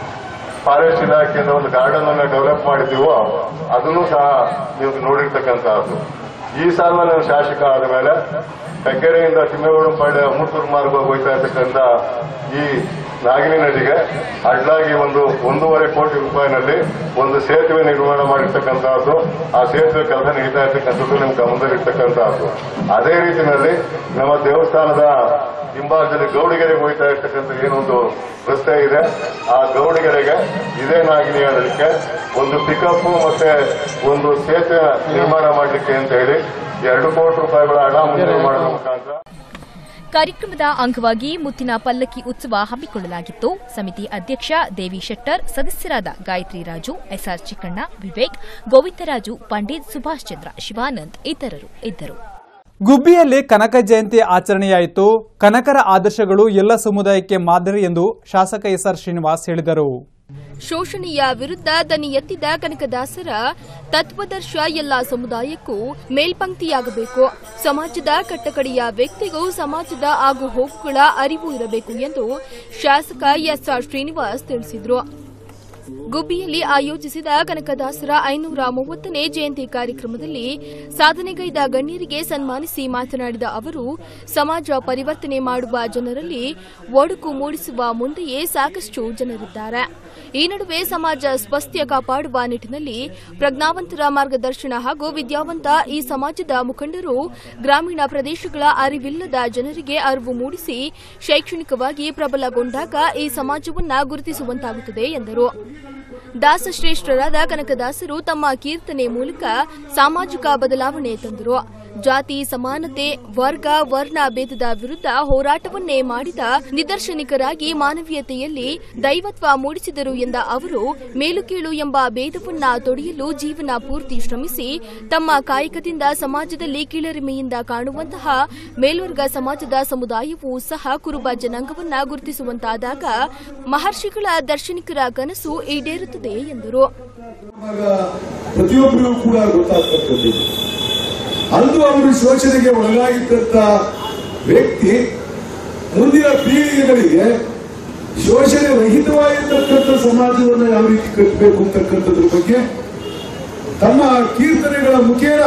ಫಾರೆಸ್ಟ್ ಇಲಾಖೆಯಿಂದ ಒಂದು ಗಾರ್ಡನ್ ಅನ್ನ ಡೆವಲಪ್ ಮಾಡಿದ್ದೀವೋ ಅದನ್ನು ಸಹ ನೀವು ನೋಡಿರ್ತಕ್ಕಂಥದ್ದು ಈ ಸಾಲ ನಾನು ಶಾಸಕ ಆದ ಮೇಲೆ ಕಗ್ಗೆರೆಯಿಂದ ತಿಮ್ಮೇಗೌಡಂಪಾಳ್ಯ ಮೂರ್ತೂರು ಮಾರ್ಗ ಹೋಗ್ತಾ ಇರ್ತಕ್ಕಂಥ ಈ ನಾಗಿನಿ ನದಿಗೆ ಅಡ್ಡಾಗಿ ಒಂದು ಒಂದೂವರೆ ಕೋಟಿ ರೂಪಾಯಿನಲ್ಲಿ ಒಂದು ಸೇತುವೆ ನಿರ್ಮಾಣ ಮಾಡಿರ್ತಕ್ಕಂಥದ್ದು ಆ ಸೇತುವೆ ಕೆಲಸ ನಡೀತಾ ಇರ್ತಕ್ಕಂಥದ್ದು ನಿಮ್ಮ ಗಮನದಲ್ಲಿರ್ತಕ್ಕಂಥದ್ದು ಅದೇ ರೀತಿಯಲ್ಲಿ ನಮ್ಮ ದೇವಸ್ಥಾನದ ಹಿಂಭಾಗದಲ್ಲಿ ಗೌಡಿಗೆರೆಗೆ ಹೋಗ್ತಾ ಇರ್ತಕ್ಕಂಥ ಏನೊಂದು ರಸ್ತೆ ಇದೆ ಆ ಗೌಡಿಗೆರೆಗೆ ಇದೇ ನಾಗಿನಿ ಹೇಳಲಿಕ್ಕೆ ಒಂದು ಪಿಕಪ್ ಮತ್ತೆ ಒಂದು ಸೇತುವೆ ನಿರ್ಮಾಣ ಮಾಡಲಿಕ್ಕೆ ಅಂತ ಹೇಳಿ ಎರಡು ಕೋಟಿ ರೂಪಾಯಿಗಳ ಹಣ ಮಂಜೂರು ಮಾಡೋದ್ರ ಮುಖಾಂತರ ಕಾರ್ಯಕ್ರಮದ ಅಂಗವಾಗಿ ಮುತ್ತಿನ ಪಲ್ಲಕ್ಕಿ ಉತ್ಸವ ಹಮ್ಮಿಕೊಳ್ಳಲಾಗಿತ್ತು ಸಮಿತಿ ಅಧ್ಯಕ್ಷ ದೇವಿ ಶೆಟ್ಟರ್ ಸದಸ್ಯರಾದ ಗಾಯತ್ರಿ ರಾಜು ಎಸ್ಆರ್ ಚಿಕ್ಕಣ್ಣ ವಿವೇಕ್ ಗೋವಿಂದರಾಜು ಪಂಡಿತ್ ಸುಭಾಷ್ ಚಂದ್ರ ಶಿವಾನಂದ್ ಇತರರು ಇದ್ದರು ಗುಬ್ಬಿಯಲ್ಲಿ ಕನಕ ಜಯಂತಿ ಆಚರಣೆಯಾಯಿತು ಕನಕರ ಆದರ್ಶಗಳು ಎಲ್ಲ ಸಮುದಾಯಕ್ಕೆ ಮಾದರಿ ಎಂದು ಶಾಸಕ ಎಸ್ಆರ್ ಶ್ರೀನಿವಾಸ್ ಹೇಳಿದರು ಶೋಷಣೆಯ ವಿರುದ್ಧ ದನಿ ಎತ್ತಿದ ಕನಕದಾಸರ ತತ್ವದರ್ಶ ಎಲ್ಲ ಸಮುದಾಯಕ್ಕೂ ಮೇಲ್ಪಂಕ್ತಿಯಾಗಬೇಕು ಸಮಾಜದ ಕಟ್ಟಕಡೆಯ ವ್ಯಕ್ತಿಗೂ ಸಮಾಜದ ಆಗು ಹೋಗುಗಳ ಅರಿವು ಇರಬೇಕು ಎಂದು ಶಾಸಕ ಎಸ್ಆರ್ ಶ್ರೀನಿವಾಸ್ ತಿಳಿಸಿದರು ಗುಬ್ಬಿಯಲ್ಲಿ ಆಯೋಜಿಸಿದ ಕನಕದಾಸರ ಐನೂರ ಮೂವತ್ತನೇ ಜಯಂತಿ ಕಾರ್ಯಕ್ರಮದಲ್ಲಿ ಸಾಧನೆಗೈದ ಗಣ್ಯರಿಗೆ ಸನ್ಮಾನಿಸಿ ಮಾತನಾಡಿದ ಅವರು ಸಮಾಜ ಪರಿವರ್ತನೆ ಮಾಡುವ ಜನರಲ್ಲಿ ಒಡುಕು ಮೂಡಿಸುವ ಮುಂದೆಯೇ ಸಾಕಷ್ಟು ಜನರಿದ್ದಾರೆ ಈ ನಡುವೆ ಸಮಾಜ ಸ್ವಾಸ್ಥ್ಯ ಕಾಪಾಡುವ ನಿಟ್ಟಿನಲ್ಲಿ ಪ್ರಜ್ಞಾವಂತರ ಮಾರ್ಗದರ್ಶನ ಹಾಗೂ ವಿದ್ಯಾವಂತ ಈ ಸಮಾಜದ ಮುಖಂಡರು ಗ್ರಾಮೀಣ ಪ್ರದೇಶಗಳ ಅರಿವಿಲ್ಲದ ಜನರಿಗೆ ಅರಿವು ಮೂಡಿಸಿ ಶೈಕ್ಷಣಿಕವಾಗಿ ಪ್ರಬಲಗೊಂಡಾಗ ಈ ಸಮಾಜವನ್ನ ಗುರುತಿಸುವಂತಾಗುತ್ತದೆ ಎಂದರು ದಾಸಶ್ರೇಷ್ಠರಾದ ಕನಕದಾಸರು ತಮ್ಮ ಕೀರ್ತನೆ ಮೂಲಕ ಸಾಮಾಜಿಕ ಬದಲಾವಣೆ ತಂದರು ಜಾತಿ ಸಮಾನತೆ ವರ್ಗ ವರ್ಣ ಭೇದದ ವಿರುದ್ಧ ಹೋರಾಟವನ್ನೇ ಮಾಡಿದ ನಿದರ್ಶನಿಕರಾಗಿ ಮಾನವೀಯತೆಯಲ್ಲಿ ದೈವತ್ವ ಮೂಡಿಸಿದರು ಎಂದ ಅವರು ಮೇಲುಕೀಳು ಎಂಬ ಭೇದವನ್ನ ತೊಡೆಯಲು ಜೀವನ ಪೂರ್ತಿ ಶ್ರಮಿಸಿ ತಮ್ಮ ಕಾಯಕದಿಂದ ಸಮಾಜದಲ್ಲಿ ಕೀಳರಿಮೆಯಿಂದ ಕಾಣುವಂತಹ ಮೇಲ್ವರ್ಗ ಸಮಾಜದ ಸಮುದಾಯವೂ ಸಹ ಕುರುಬ ಜನಾಂಗವನ್ನ ಗುರುತಿಸುವಂತಾದಾಗ ಮಹರ್ಷಿಗಳ ದರ್ಶನಿಕರ ಕನಸು ಈಡೇರುತ್ತದೆ ಎಂದರು ಆಗ ಪ್ರತಿಯೊಬ್ಬರಿಗೂ ಕೂಡ ಗೊತ್ತಾಗ್ತಕ್ಕಂಥದ್ದು ಅಂದು ಅವರು ಶೋಷಣೆಗೆ ಒಳಗಾಗಿದ್ದಂತ ವ್ಯಕ್ತಿ ಮುಂದಿನ ಪೀಳಿಗೆಗಳಿಗೆ ಶೋಷಣೆ ರಹಿತವಾಗಿರ್ತಕ್ಕಂಥ ಸಮಾಜವನ್ನು ಯಾವ ರೀತಿ ಕಟ್ಟಬೇಕು ಅಂತಕ್ಕಂಥದ್ರ ಬಗ್ಗೆ ತಮ್ಮ ಕೀರ್ತನೆಗಳ ಮುಖೇನ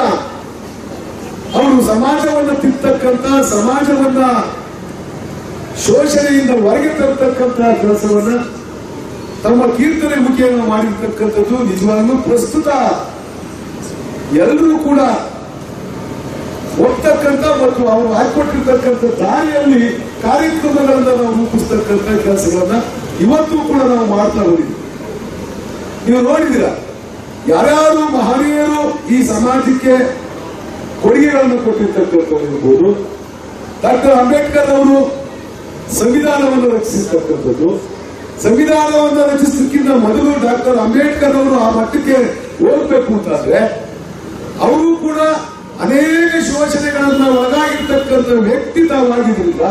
ಅವರು ಸಮಾಜವನ್ನು ತಿರ್ತಕ್ಕಂಥ ಸಮಾಜವನ್ನ ಶೋಷಣೆಯಿಂದ ಹೊರಗೆ ತರ್ತಕ್ಕಂಥ ಕೆಲಸವನ್ನ ತಮ್ಮ ಕೀರ್ತನೆ ಮುಖೇನ ಮಾಡಿರ್ತಕ್ಕಂಥದ್ದು ನಿಜವಾಗ್ಲೂ ಪ್ರಸ್ತುತ ಎಲ್ಲರೂ ಕೂಡ ಒಪ್ತಕ್ಕಂಥ ಮತ್ತು ಅವರು ಹಾಕೊಟ್ಟಿರ್ತಕ್ಕಂಥ ದಾರಿಯಲ್ಲಿ ಕಾರ್ಯಕ್ರಮಗಳನ್ನ ನಾವು ರೂಪಿಸ್ತಕ್ಕಂಥ ಕೆಲಸಗಳನ್ನ ಇವತ್ತು ಕೂಡ ನಾವು ಮಾಡ್ತಾ ಹೋಗಿದ್ದೀವಿ ನೀವು ನೋಡಿದಿರ ಯಾರ್ಯಾರು ಮಹನೀಯರು ಈ ಸಮಾಜಕ್ಕೆ ಕೊಡುಗೆಗಳನ್ನು ಕೊಟ್ಟಿರ್ತಕ್ಕಂಥವ್ರು ಇರ್ಬೋದು ಡಾಕ್ಟರ್ ಅಂಬೇಡ್ಕರ್ ಅವರು ಸಂವಿಧಾನವನ್ನು ರಚಿಸಿರ್ತಕ್ಕಂಥದ್ದು ಸಂವಿಧಾನವನ್ನು ರಚಿಸೋದಕ್ಕಿಂತ ಮೊದಲು ಡಾಕ್ಟರ್ ಅಂಬೇಡ್ಕರ್ ಅವರು ಆ ಮಟ್ಟಕ್ಕೆ ಹೋಗ್ಬೇಕು ಅಂತಂದ್ರೆ ಅವರು ಕೂಡ ಅನೇಕ ಶೋಷಣೆಗಳನ್ನ ಒಳಗಾಗಿರ್ತಕ್ಕಂಥ ವ್ಯಕ್ತಿ ತಾವಾಗಿದ್ರಿಂದ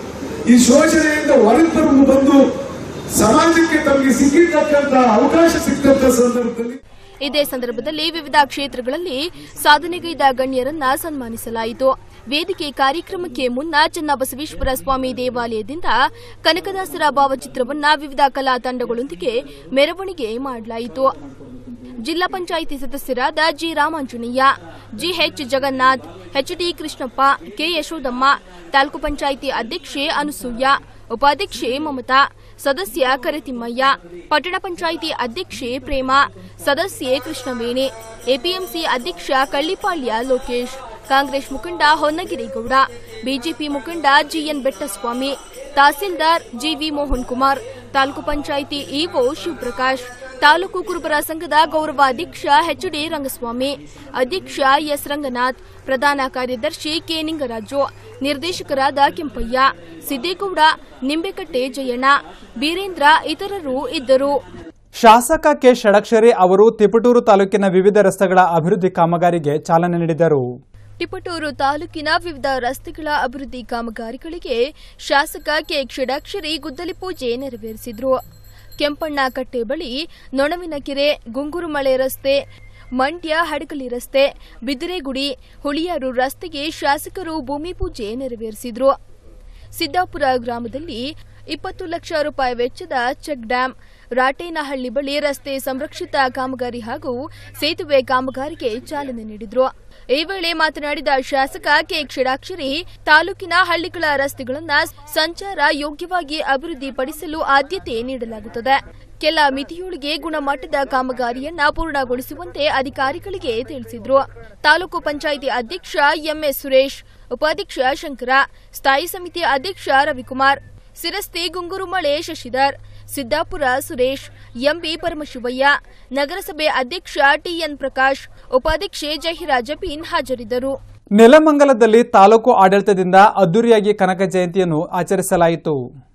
ಈ ಶೋಷಣೆಯಿಂದ ಹೊರಗೆ ತರಲು ಬಂದು ಸಮಾಜಕ್ಕೆ ತಮಗೆ ಸಿಕ್ಕಿರ್ತಕ್ಕಂಥ ಅವಕಾಶ ಸಿಕ್ಕಂತ ಸಂದರ್ಭದಲ್ಲಿ ಇದೇ ಸಂದರ್ಭದಲ್ಲಿ ವಿವಿಧ ಕ್ಷೇತ್ರಗಳಲ್ಲಿ ಸಾಧನೆಗೈದ ಗಣ್ಯರನ್ನ ಸನ್ಮಾನಿಸಲಾಯಿತು ವೇದಿಕೆ ಕಾರ್ಯಕ್ರಮಕ್ಕೆ ಮುನ್ನ ಚನ್ನಬಸವೇಶ್ವರ ಸ್ವಾಮಿ ದೇವಾಲಯದಿಂದ ಕನಕದಾಸರ ಭಾವಚಿತ್ರವನ್ನ ವಿವಿಧ ಕಲಾ ತಂಡಗಳೊಂದಿಗೆ ಮೆರವಣಿಗೆ ಮಾಡಲಾಯಿತು ಜಿಲ್ಲಾ ಪಂಚಾಯಿತಿ ಸದಸ್ಯರಾದ G Ramanjaneya GH Jagannath HD Krishnappa K Yashodamma taluk panchayat ಅಧ್ಯಕ್ಷೆ ಅನುಸೂಯ ಉಪಾಧ್ಯಕ್ಷೆ ಮಮತಾ ಸದಸ್ಯ ಕರೆತಿಮ್ಮಯ್ಯ ಪಟ್ಟಣ ಪಂಚಾಯಿತಿ ಅಧ್ಯಕ್ಷೆ ಪ್ರೇಮ ಸದಸ್ಯೆ ಕೃಷ್ಣವೇಣಿ ಎಪಿಎಂಸಿ ಅಧ್ಯಕ್ಷ ಕಳ್ಳಿಪಾಳ್ಯ ಲೋಕೇಶ್ ಕಾಂಗ್ರೆಸ್ ಮುಖಂಡ ಹೊನ್ನಗಿರಿಗೌಡ ಬಿಜೆಪಿ ಮುಖಂಡ GN Bettaswamy tahsildar GV Mohan Kumar taluk panchayat EO Shivaprakash taluk ಕುರುಬರ ಸಂಘದ ಗೌರವಾಧ್ಯಕ್ಷ ಎಚ್ಡಿ ರಂಗಸ್ವಾಮಿ ಅಧ್ಯಕ್ಷ ಎಸ್ ರಂಗನಾಥ್ ಪ್ರಧಾನ ಕಾರ್ಯದರ್ಶಿ ಕೆ ನಿಂಗರಾಜು ನಿರ್ದೇಶಕರಾದ ಕೆಂಪಯ್ಯ ಸಿದ್ದೇಗೌಡ ನಿಂಬೆಕಟ್ಟೆ ಜಯಣ್ಣ ಬೀರೇಂದ್ರ ಇತರರು ಇದ್ದರು ಶಾಸಕ ಕೆ ಷಡಕ್ಷರಿ ಅವರು ತಿಪಟೂರು ತಾಲೂಕಿನ ವಿವಿಧ ರಸ್ತೆಗಳ ಅಭಿವೃದ್ಧಿ ಕಾಮಗಾರಿಗೆ ಚಾಲನೆ ನೀಡಿದರು ತಿಪಟೂರು ತಾಲೂಕಿನ ವಿವಿಧ ರಸ್ತೆಗಳ ಅಭಿವೃದ್ಧಿ ಕಾಮಗಾರಿಗಳಿಗೆ ಶಾಸಕ ಕೆ ಕ್ಷಡಾಕ್ಷರಿ ಗುದ್ದಲಿ ಪೂಜೆ ನೆರವೇರಿಸಿದ್ರು ಕೆಂಪಣ್ಣ ಕಟ್ಟೆ ಬಳಿ ನೊಣವಿನಕೆರೆ ಗುಂಗುರುಮಳೆ ರಸ್ತೆ ಮಂಡ್ಯ ಹಡಗಲಿ ರಸ್ತೆ ಬಿದಿರೆಗುಡಿ ಹುಳಿಯಾರು ರಸ್ತೆಗೆ ಶಾಸಕರು ಭೂಮಿ ಪೂಜೆ ನೆರವೇರಿಸಿದ್ರು ಸಿದ್ದಾಪುರ ಗ್ರಾಮದಲ್ಲಿ ಇಪ್ಪತ್ತು ಲಕ್ಷ ರೂಪಾಯಿ ವೆಚ್ಚದ ಚೆಕ್ ಡ್ಯಾಂ ರಾಟೇನಹಳ್ಳಿ ಬಳಿ ರಸ್ತೆ ಸಂರಕ್ಷಿತ ಕಾಮಗಾರಿ ಹಾಗೂ ಸೇತುವೆ ಕಾಮಗಾರಿಗೆ ಚಾಲನೆ ನೀಡಿದ್ರು ಈ ವೇಳೆ ಮಾತನಾಡಿದ ಶಾಸಕ ಕೆ ಕ್ಷಡಾಕ್ಷರಿ ತಾಲೂಕಿನ ಹಳ್ಳಿಗಳ ರಸ್ತೆಗಳನ್ನ ಸಂಚಾರ ಯೋಗ್ಯವಾಗಿ ಅಭಿವೃದ್ಧಿಪಡಿಸಲು ಆದ್ಯತೆ ನೀಡಲಾಗುತ್ತದೆ ಕೆಲ ಮಿತಿಯೊಳಗೆ ಗುಣಮಟ್ಟದ ಕಾಮಗಾರಿಯನ್ನ ಪೂರ್ಣಗೊಳಿಸುವಂತೆ ಅಧಿಕಾರಿಗಳಿಗೆ ತಿಳಿಸಿದ್ರು ತಾಲೂಕು ಪಂಚಾಯಿತಿ ಅಧ್ಯಕ್ಷ ಎಂಎಸ್ ಸುರೇಶ್ ಉಪಾಧ್ಯಕ್ಷ ಶಂಕರ ಸ್ಥಾಯಿ ಸಮಿತಿ ಅಧ್ಯಕ್ಷ ರವಿಕುಮಾರ್ ಸಿರಸ್ತಿ ಗುಂಗುರುಮಳೆ ಶಶಿಧರ್ ಸಿದ್ದಾಪುರ ಸುರೇಶ್ ಎಂಬಿ ಪರಮಶಿವಯ್ಯ ನಗರಸಭೆ ಅಧ್ಯಕ್ಷ ಟಿಎನ್ ಪ್ರಕಾಶ್ ಉಪಾಧ್ಯಕ್ಷೆ ಜಹಿರಾ ಜಬೀನ್ ಹಾಜರಿದ್ದರು ನೆಲಮಂಗಲದಲ್ಲಿ ತಾಲೂಕು ಆಡಳಿತದಿಂದ ಅದ್ದೂರಿಯಾಗಿ ಕನಕ ಜಯಂತಿಯನ್ನು ಆಚರಿಸಲಾಯಿತು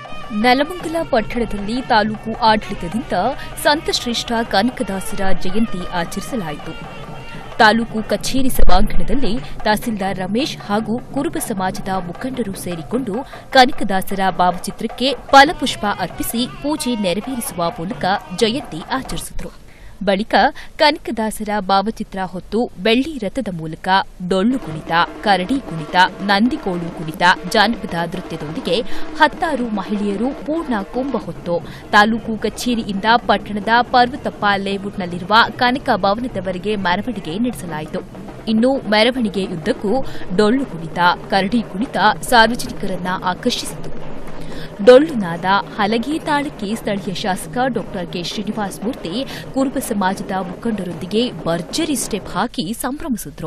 ನೆಲಮಂಗಲ ಪಟ್ಟಣದಲ್ಲಿ ತಾಲೂಕು ಆಡಳಿತದಿಂದ ಸಂತಶ್ರೇಷ್ಠ ಕನಕದಾಸರ ಜಯಂತಿ ಆಚರಿಸಲಾಯಿತು ತಾಲೂಕು ಕಚೇರಿ ಸಭಾಂಗಣದಲ್ಲಿ ತಹಸೀಲ್ದಾರ್ ರಮೇಶ್ ಹಾಗೂ ಕುರುಬ ಸಮಾಜದ ಮುಖಂಡರು ಸೇರಿಕೊಂಡು ಕನಕದಾಸರ ಭಾವಚಿತ್ರಕ್ಕೆ ಫಲಪುಷ್ಪ ಅರ್ಪಿಸಿ ಪೂಜೆ ನೆರವೇರಿಸುವ ಮೂಲಕ ಜಯಂತಿ ಆಚರಿಸಿದರು ಬಳಿಕ ಕನಕದಾಸರ ಭಾವಚಿತ್ರ ಹೊತ್ತು ಬೆಳ್ಳಿ ರಥದ ಮೂಲಕ ಡೊಳ್ಳು ಕುಣಿತ ಕರಡಿ ಕುಣಿತ ನಂದಿಕೋಳು ಕುಣಿತ ಜಾನಪದ ನೃತ್ಯದೊಂದಿಗೆ ಹತ್ತಾರು ಮಹಿಳೆಯರು ಪೂರ್ಣ ಕುಂಭ ಹೊತ್ತು ತಾಲೂಕು ಕಚೇರಿಯಿಂದ ಪಟ್ಟಣದ ಪರ್ವತಪ್ಪ ಲೇಔಟ್ನಲ್ಲಿರುವ ಕನಕ ಭವನದವರೆಗೆ ಮೆರವಣಿಗೆ ನಡೆಸಲಾಯಿತು ಇನ್ನು ಮೆರವಣಿಗೆಯುದ್ದಕ್ಕೂ ಡೊಳ್ಳು ಕುಣಿತ ಕರಡಿ ಕುಣಿತ ಸಾರ್ವಜನಿಕರನ್ನ ಆಕರ್ಷಿಸಿತು ಡೊಳ್ಳುನಾದ ಹಲಗೆ ತಾಳಕ್ಕೆ ಸ್ಥಳೀಯ ಶಾಸಕ ಡಾ ಕೆ ಶ್ರೀನಿವಾಸ ಮೂರ್ತಿ ಕುರುಬ ಸಮಾಜದ ಮುಖಂಡರೊಂದಿಗೆ ಭರ್ಜರಿ ಸ್ಟೆಪ್ ಹಾಕಿ ಸಂಭ್ರಮಿಸಿದ್ರು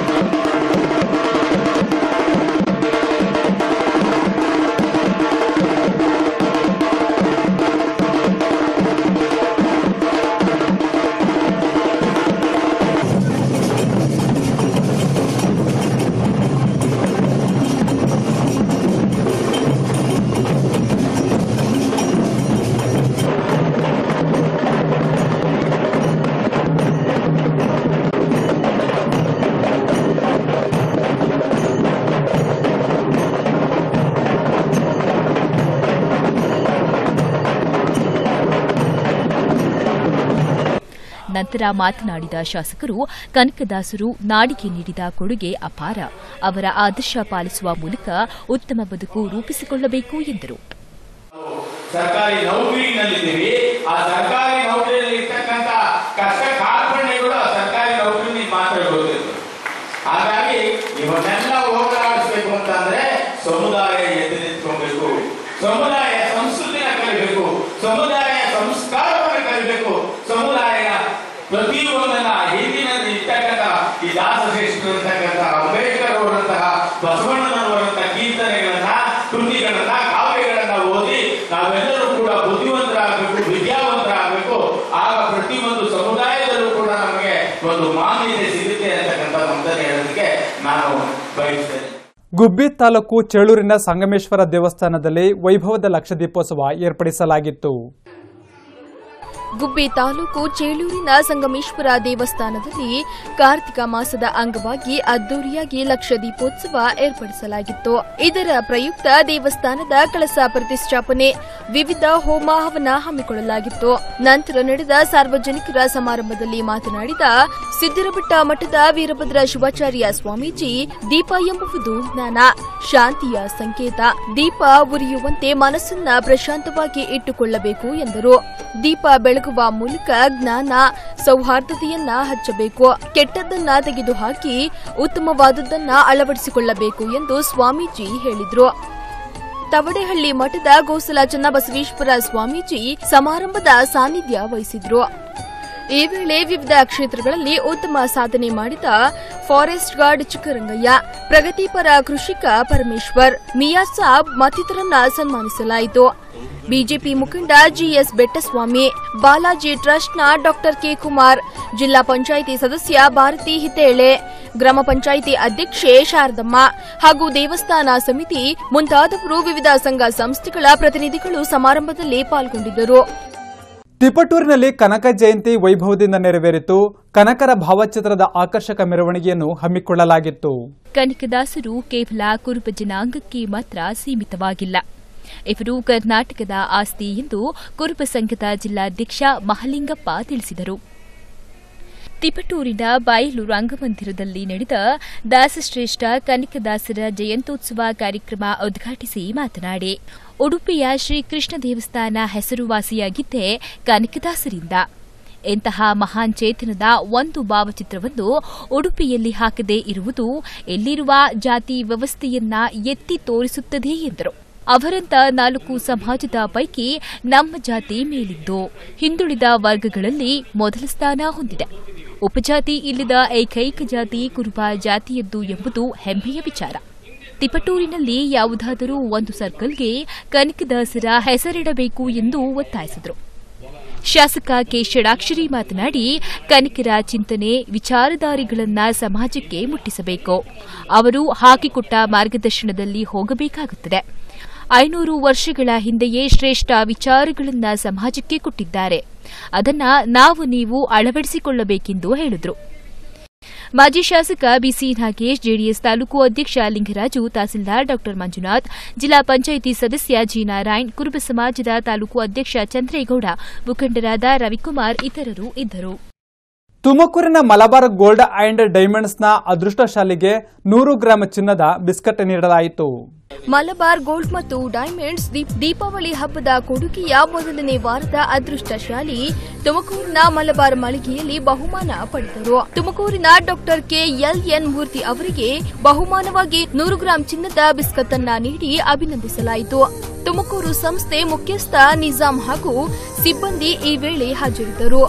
ನಂತರ ಮಾತನಾಡಿದ ಶಾಸಕರು ಕನಕದಾಸರು ನಾಡಿಗೆ ನೀಡಿದ ಕೊಡುಗೆ ಅಪಾರ ಅವರ ಆದರ್ಶ ಪಾಲಿಸುವ ಮೂಲಕ ಉತ್ತಮ ಬದುಕು ರೂಪಿಸಿಕೊಳ್ಳಬೇಕು ಎಂದರು ಸರ್ಕಾರಿ ನೌಕರಿನಲ್ಲಿದ್ದೀವಿ ಆ ಸರ್ಕಾರಿ ನೌಕರಿಯಲ್ಲಿ ಇರ್ತಕ್ಕಂಥ ಕಷ್ಟ ಕಾರ್ಪಣ್ಯಗಳು ಆ ಸರ್ಕಾರಿ ನೌಕರಿ ಮಾತ್ರ ಗೊತ್ತಿತ್ತು ಹಾಗಾಗಿ ಇವನ್ನೆಲ್ಲ ಹೋಗಲಾಡಿಸ್ಬೇಕು ಅಂತಂದ್ರೆ ಸಮುದಾಯ ಎದ್ದು ನಿಂತ್ಕೊಬೇಕು ಸಮುದಾಯ ಸಂಸ್ಕೃತಿನ ಕಲಿಬೇಕು ಸಮುದಾಯ ಸಂಸ್ಕಾರವನ್ನು ಕಲಿಬೇಕು ಸಮುದಾಯ ಪ್ರತಿಯೊಂದನ್ನ ಹಿಂದಿನಲ್ಲಿ ಇರ್ತಕ್ಕಂಥ ಈ ದಾಸಶ್ರೇಷ್ಠರು ಇರ್ತಕ್ಕಂಥ ಅಂಬೇಡ್ಕರ್ ಅವರಂತಹ ಬಸವಣ್ಣನವರಂತಹ ಕೀರ್ತನೆಗಳನ್ನ ಕೃತಿಗಳನ್ನ ಕಾವ್ಯಗಳನ್ನ ಓದಿ ನಾವೆಲ್ಲರೂ ಕೂಡ ಬುದ್ಧಿವಂತರಾಗಬೇಕು ವಿದ್ಯಾವಂತರಾಗಬೇಕು ಆಗ ಪ್ರತಿಯೊಂದು ಸಮುದಾಯದಲ್ಲೂ ಕೂಡ ನಮಗೆ ಒಂದು ಮಾನ್ಯತೆ ಸಿಗುತ್ತೆ ಅಂತಕ್ಕಂಥ ನಮ್ದನ್ನು ಹೇಳೋದಕ್ಕೆ ನಾನು ಬಯಸ್ತೇನೆ ಗುಬ್ಬಿ ತಾಲೂಕು ಚೇಳೂರಿನ ಸಂಗಮೇಶ್ವರ ದೇವಸ್ಥಾನದಲ್ಲಿ ವೈಭವದ ಲಕ್ಷ ದೀಪೋತ್ಸವ ಏರ್ಪಡಿಸಲಾಗಿತ್ತು ಗುಬ್ಬಿ ತಾಲೂಕು ಚೇಳೂರಿನ ಸಂಗಮೇಶ್ವರ ದೇವಸ್ಥಾನದಲ್ಲಿ ಕಾರ್ತಿಕ ಮಾಸದ ಅಂಗವಾಗಿ ಅದ್ದೂರಿಯಾಗಿ ಲಕ್ಷ ದೀಪೋತ್ಸವ ಏರ್ಪಡಿಸಲಾಗಿತ್ತು ಇದರ ಪ್ರಯುಕ್ತ ದೇವಸ್ಥಾನದ ಕಳಸ ಪ್ರತಿಷ್ಠಾಪನೆ ವಿವಿಧ ಹೋಮ ಹವನ ಹಮ್ಮಿಕೊಳ್ಳಲಾಗಿತ್ತು ನಂತರ ನಡೆದ ಸಾರ್ವಜನಿಕರ ಸಮಾರಂಭದಲ್ಲಿ ಮಾತನಾಡಿದ ಸಿದ್ದಿರಬೆಟ್ಟ ಮಠದ ವೀರಭದ್ರ ಶಿವಾಚಾರ್ಯ ಸ್ವಾಮೀಜಿ ದೀಪ ಎಂಬುವುದು ಜ್ಞಾನ ಶಾಂತಿಯ ಸಂಕೇತ ದೀಪ ಉರಿಯುವಂತೆ ಮನಸ್ಸನ್ನ ಪ್ರಶಾಂತವಾಗಿ ಇಟ್ಟುಕೊಳ್ಳಬೇಕು ಎಂದರು ದೀಪ ಬೆಳಗುವ ಮೂಲಕ ಜ್ಞಾನ ಸೌಹಾರ್ದತೆಯನ್ನ ಹಚ್ಚಬೇಕು ಕೆಟ್ಟದ್ದನ್ನ ತೆಗೆದುಹಾಕಿ ಉತ್ತಮವಾದದ್ದನ್ನ ಅಳವಡಿಸಿಕೊಳ್ಳಬೇಕು ಎಂದು ಸ್ವಾಮೀಜಿ ಹೇಳಿದ್ರು ತವಡೆಹಳ್ಳಿ ಮಠದ ಗೋಸಲ ಚನ್ನಬಸವೇಶ್ವರ ಸ್ವಾಮೀಜಿ ಸಮಾರಂಭದ ಸಾನ್ನಿಧ್ಯ ವಹಿಸಿದ್ರು ಈ ವೇಳೆ ವಿವಿಧ ಕ್ಷೇತ್ರಗಳಲ್ಲಿ ಉತ್ತಮ ಸಾಧನೆ ಮಾಡಿದ ಫಾರೆಸ್ಟ್ ಗಾರ್ಡ್ ಚಿಕ್ಕರಂಗಯ್ಯ ಪ್ರಗತಿಪರ ಕೃಷಿಕ ಪರಮೇಶ್ವರ್ ಮಿಯಾ ಸಾಬ್ ಮತ್ತಿತರನ್ನ ಸನ್ಮಾನಿಸಲಾಯಿತು ಬಿಜೆಪಿ ಮುಖಂಡ ಜಿಎಸ್ ಬೆಟ್ಟಸ್ವಾಮಿ ಬಾಲಾಜಿ ಟ್ರಸ್ಟ್ನ ಡಾಕ್ಟರ್ ಕೆ ಕುಮಾರ್ ಜಿಲ್ಲಾ ಪಂಚಾಯಿತಿ ಸದಸ್ಯ ಭಾರತಿ ಹಿತೇಳೆ ಗ್ರಾಮ ಪಂಚಾಯಿತಿ ಅಧ್ಯಕ್ಷೆ ಶಾರದಮ್ಮ ಹಾಗೂ ದೇವಸ್ಥಾನ ಸಮಿತಿ ಮುಂತಾದವರು ವಿವಿಧ ಸಂಘ ಸಂಸ್ಥೆಗಳ ಪ್ರತಿನಿಧಿಗಳು ಸಮಾರಂಭದಲ್ಲಿ ಪಾಲ್ಗೊಂಡಿದ್ದರು ತಿಪಟೂರಿನಲ್ಲಿ ಕನಕ ಜಯಂತಿ ವೈಭವದಿಂದ ನೆರವೇರಿತು ಕನಕರ ಭಾವಚಿತ್ರದ ಆಕರ್ಷಕ ಮೆರವಣಿಗೆಯನ್ನು ಹಮ್ಮಿಕೊಳ್ಳಲಾಗಿತ್ತು ಕನಕದಾಸರು ಕೇವಲ ಕುರುಬ ಜನಾಂಗಕ್ಕೆ ಮಾತ್ರ ಸೀಮಿತವಾಗಿಲ್ಲ ಇವರು ಕರ್ನಾಟಕದ ಆಸ್ತಿ ಎಂದು ಕುರುಬ ಸಂಘದ ಜಿಲ್ಲಾಧ್ಯಕ್ಷ ಮಹಲಿಂಗಪ್ಪ ತಿಳಿಸಿದರು ತಿಪಟೂರಿನ ಬಯಲು ರಂಗಮಂದಿರದಲ್ಲಿ ನಡೆದ ದಾಸಶ್ರೇಷ್ಠ ಕನಕದಾಸರ ಜಯಂತ್ಯೋತ್ಸವ ಕಾರ್ಯಕ್ರಮ ಉದ್ಘಾಟಿಸಿ ಮಾತನಾಡಿ ಉಡುಪಿಯ ಶ್ರೀಕೃಷ್ಣ ದೇವಸ್ಥಾನ ಹೆಸರುವಾಸಿಯಾಗಿದ್ದೇ ಕನಕದಾಸರಿಂದ ಇಂತಹ ಮಹಾನ್ ಚೇತನದ ಒಂದು ಭಾವಚಿತ್ರವನ್ನು ಉಡುಪಿಯಲ್ಲಿ ಹಾಕದೇ ಇರುವುದು ಎಲ್ಲಿರುವ ಜಾತಿ ವ್ಯವಸ್ಥೆಯನ್ನ ಎತ್ತಿ ತೋರಿಸುತ್ತದೆ ಎಂದರು ಅವರಂತ ನಾಲ್ಕು ಸಮಾಜದ ಪೈಕಿ ನಮ್ಮ ಜಾತಿ ಮೇಲಿದ್ದು ಹಿಂದುಳಿದ ವರ್ಗಗಳಲ್ಲಿ ಮೊದಲ ಸ್ಥಾನ ಹೊಂದಿದೆ ಉಪಜಾತಿ ಇಲ್ಲದ ಏಕೈಕ ಜಾತಿ ಕುರುಬ ಜಾತಿಯದ್ದು ಎಂಬುದು ಹೆಮ್ಮೆಯ ವಿಚಾರ ತಿಪಟೂರಿನಲ್ಲಿ ಯಾವುದಾದರೂ ಒಂದು ಸರ್ಕಲ್ಗೆ ಕನಕದಾಸರ ಹೆಸರಿಡಬೇಕು ಎಂದು ಒತ್ತಾಯಿಸಿದರು ಶಾಸಕ ಕೆ ಷಡಾಕ್ಷರಿ ಮಾತನಾಡಿ ಕನಕರ ಚಿಂತನೆ ವಿಚಾರಧಾರಿಗಳನ್ನ ಸಮಾಜಕ್ಕೆ ಮುಟ್ಟಿಸಬೇಕು ಅವರು ಹಾಕಿಕೊಟ್ಟ ಮಾರ್ಗದರ್ಶನದಲ್ಲಿ ಹೋಗಬೇಕಾಗುತ್ತದೆ ಐನೂರು ವರ್ಷಗಳ ಹಿಂದೆಯೇ ಶ್ರೇಷ್ಠ ವಿಚಾರಗಳನ್ನ ಸಮಾಜಕ್ಕೆ ಕೊಟ್ಟಿದ್ದಾರೆ ಅದನ್ನ ನಾವು ನೀವು ಅಳವಡಿಸಿಕೊಳ್ಳಬೇಕೆಂದು ಹೇಳಿದ್ರು ಮಾಜಿ ಶಾಸಕ ಬಿಸಿ ನಾಗೇಶ್ ಜೆಡಿಎಸ್ ತಾಲೂಕು ಅಧ್ಯಕ್ಷ ಲಿಂಗರಾಜು ತಹಸೀಲ್ದಾರ್ ಡಾ ಮಂಜುನಾಥ್ ಜಿಲ್ಲಾ ಪಂಚಾಯಿತಿ ಸದಸ್ಯ ಜಿ ನಾರಾಯಣ್ ಕುರುಬ ಸಮಾಜದ ತಾಲೂಕು ಅಧ್ಯಕ್ಷ ಚಂದ್ರೇಗೌಡ ಮುಖಂಡರಾದ ರವಿಕುಮಾರ್ ಇತರರು ಇದ್ದರು ತುಮಕೂರಿನ ಮಲಬಾರ್ ಗೋಲ್ಡ್ ಅಂಡ್ ಡೈಮಂಡ್ಸ್ನ ಅದೃಷ್ಟಶಾಲಿಗೆ ನೂರು ಗ್ರಾಂ ಚಿನ್ನದ ಬಿಸ್ಕಟ್ ನೀಡಲಾಯಿತು ಮಲಬಾರ್ ಗೋಲ್ಡ್ ಮತ್ತು ಡೈಮಂಡ್ಸ್ ದೀಪ್- ದೀಪಾವಳಿ ಹಬ್ಬದ ಕೊಡುಗೆಯ ಮೊದಲನೇ ವಾರದ ಅದೃಷ್ಟಶಾಲಿ ತುಮಕೂರಿನ ಮಲಬಾರ್ ಮಳಿಗೆಯಲ್ಲಿ ಬಹುಮಾನ ಪಡೆದರು ತುಮಕೂರಿನ doctor K L N Murthy ಅವರಿಗೆ ಬಹುಮಾನವಾಗಿ ನೂರು ಗ್ರಾಂ ಚಿನ್ನದ ಬಿಸ್ಕತ್ ಅನ್ನ ನೀಡಿ ಅಭಿನಂದಿಸಲಾಯಿತು ತುಮಕೂರು ಸಂಸ್ಥೆ ಮುಖ್ಯಸ್ಥ ನಿಜಾಂ ಹಾಗೂ ಸಿಬ್ಬಂದಿ ಈ ವೇಳೆ ಹಾಜರಿದ್ದರು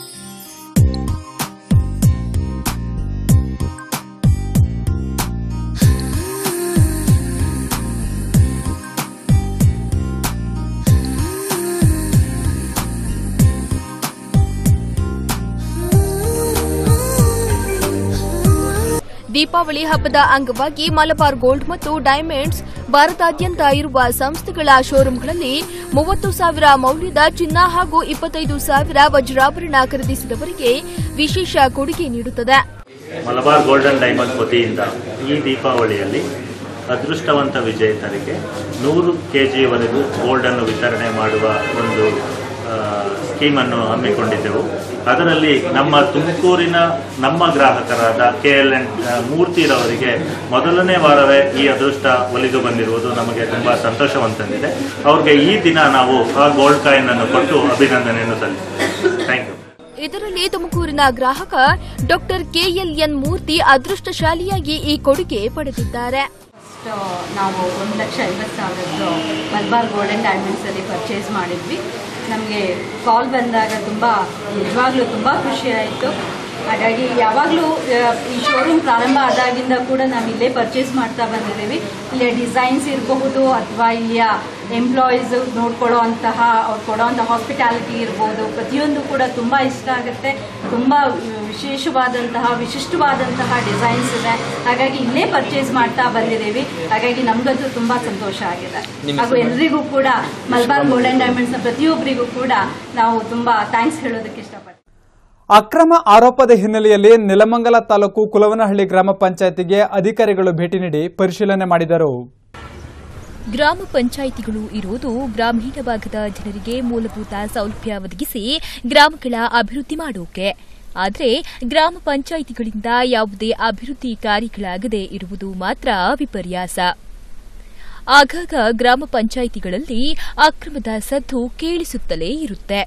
ದೀಪಾವಳಿ ಹಬ್ಬದ ಅಂಗವಾಗಿ ಮಲಬಾರ್ ಗೋಲ್ಡ್ ಮತ್ತು ಡೈಮಂಡ್ಸ್ ಭಾರತಾದ್ಯಂತ ಇರುವ ಸಂಸ್ಥೆಗಳ ಶೋರೂಂಗಳಲ್ಲಿ ಮೂವತ್ತು ಸಾವಿರ ಮೌಲ್ಯದ ಚಿನ್ನ ಹಾಗೂ ಇಪ್ಪತ್ತೈದು ಸಾವಿರ ವಜ್ರಾಭರಣ ಖರೀದಿಸಿದವರಿಗೆ ವಿಶೇಷ ಕೊಡುಗೆ ನೀಡುತ್ತದೆ ಮಲಬಾರ್ ಗೋಲ್ಡನ್ ಡೈಮಂಡ್ ವತಿಯಿಂದ ಈ ದೀಪಾವಳಿಯಲ್ಲಿ ಅದೃಷ್ಟವಂತ ವಿಜೇತರಿಗೆ ನೂರು ಕೆ ಜಿವರೆಗೂ ಗೋಲ್ಡನ್ನು ವಿತರಣೆ ಮಾಡುವ ಒಂದು ಆ, ಸ್ಕೀಮನ್ನು ಹಮ್ಮಿಕೊಂಡಿದ್ದೆವು ಅದರಲ್ಲಿ ನಮ್ಮ ತುಮಕೂರಿನ ನಮ್ಮ ಗ್ರಾಹಕರಾದ ಕೆ ಎಲ್ ಎನ್ ಮೂರ್ತಿರವರಿಗೆ ಮೊದಲನೇ ವಾರವೇ ಈ ಅದೃಷ್ಟ ಒಲಿದು ಬಂದಿರುವುದು ನಮಗೆ ತುಂಬ ಸಂತೋಷವಂತಂದಿದೆ ಅವ್ರಿಗೆ ಈ ದಿನ ನಾವು ಆ ಗೋಲ್ಡ್ ಕಾಯಿನ್ ಅನ್ನು ಕೊಟ್ಟು ಅಭಿನಂದನೆಯನ್ನು ಸಲ್ಲಿಸ್ತೇವೆ ಥ್ಯಾಂಕ್ ಯು ಇದರಲ್ಲಿ ತುಮಕೂರಿನ ಗ್ರಾಹಕ ಡಾಕ್ಟರ್ ಕೆಎಲ್ಎನ್ ಮೂರ್ತಿ ಅದೃಷ್ಟಶಾಲಿಯಾಗಿ ಈ ಕೊಡುಗೆ ಪಡೆದಿದ್ದಾರೆ ಸೊ ನಾವು ಒಂದು ಲಕ್ಷ ಐವತ್ತು ಸಾವಿರದ್ದು ಮಲ್ಬಾರ್ ಗೋಲ್ಡನ್ ಡೈಮಂಡ್ಸಲ್ಲಿ ಪರ್ಚೇಸ್ ಮಾಡಿದ್ವಿ ನಮಗೆ ಕಾಲ್ ಬಂದಾಗ ತುಂಬ ನಿಜವಾಗ್ಲೂ ತುಂಬ ಖುಷಿ ಆಯಿತು ಹಾಗಾಗಿ ಯಾವಾಗಲೂ ಈ ಶೋರೂಮ್ ಪ್ರಾರಂಭ ಆದಾಗಿಂದ ಕೂಡ ನಾವು ಇಲ್ಲೇ ಪರ್ಚೇಸ್ ಮಾಡ್ತಾ ಬಂದಿದ್ದೀವಿ ಇಲ್ಲೇ ಡಿಸೈನ್ಸ್ ಇರಬಹುದು ಅಥವಾ ಇಲ್ಲಿಯ ಎಂಪ್ಲಾಯೀಸ್ ನೋಡ್ಕೊಳ್ಳೋ ಅಂತಹ ಅವ್ರು ಕೊಡೋವಂಥ ಹಾಸ್ಪಿಟಾಲಿಟಿ ಇರ್ಬೋದು ಪ್ರತಿಯೊಂದು ಕೂಡ ತುಂಬ ಇಷ್ಟ ಆಗುತ್ತೆ ತುಂಬ ವಿಶೇಷವಾದಂತಹ ವಿಶಿಷ್ಟವಾದಂತಹ ಡಿಸೈನ್ಸ್ ಇದೆ ಹಾಗಾಗಿ ಇಲ್ಲೇ ಪರ್ಚೇಸ್ ಮಾಡ್ತಾ ಬಂದಿದ್ದೀವಿ ಹಾಗಾಗಿ ನಮಗಂತೂ ತುಂಬ ಸಂತೋಷ ಆಗಿದೆ ಹಾಗೂ ಎಲ್ರಿಗೂ ಕೂಡ ಮಲ್ಬಾರ್ ಗೋಲ್ಡನ್ ಡೈಮಂಡ್ಸ್ನ ಪ್ರತಿಯೊಬ್ಬರಿಗೂ ಕೂಡ ನಾವು ತುಂಬ ಥ್ಯಾಂಕ್ಸ್ ಹೇಳೋದಕ್ಕೆ ಇಷ್ಟಪಡ್ತೀವಿ ಅಕ್ರಮ ಆರೋಪದ ಹಿನ್ನೆಲೆಯಲ್ಲಿ ನೆಲಮಂಗಲ ತಾಲೂಕು ಕುಲವನಹಳ್ಳಿ ಗ್ರಾಮ ಪಂಚಾಯತಿಗೆ ಅಧಿಕಾರಿಗಳು ಭೇಟಿ ನೀಡಿ ಪರಿಶೀಲನೆ ಮಾಡಿದರು ಗ್ರಾಮ ಪಂಚಾಯಿತಿಗಳು ಇರುವುದು ಗ್ರಾಮೀಣ ಭಾಗದ ಜನರಿಗೆ ಮೂಲಭೂತ ಸೌಲಭ್ಯ ಒದಗಿಸಿ ಗ್ರಾಮಗಳ ಅಭಿವೃದ್ಧಿ ಮಾಡೋಕೆ ಆದರೆ ಗ್ರಾಮ ಪಂಚಾಯಿತಿಗಳಿಂದ ಯಾವುದೇ ಅಭಿವೃದ್ಧಿ ಕಾರ್ಯಗಳಾಗದೇ ಇರುವುದು ಮಾತ್ರ ವಿಪರ್ಯಾಸ ಆಗಾಗ ಗ್ರಾಮ ಪಂಚಾಯಿತಿಗಳಲ್ಲಿ ಅಕ್ರಮದ ಸದ್ದು ಕೇಳಿಸುತ್ತಲೇ ಇರುತ್ತೆ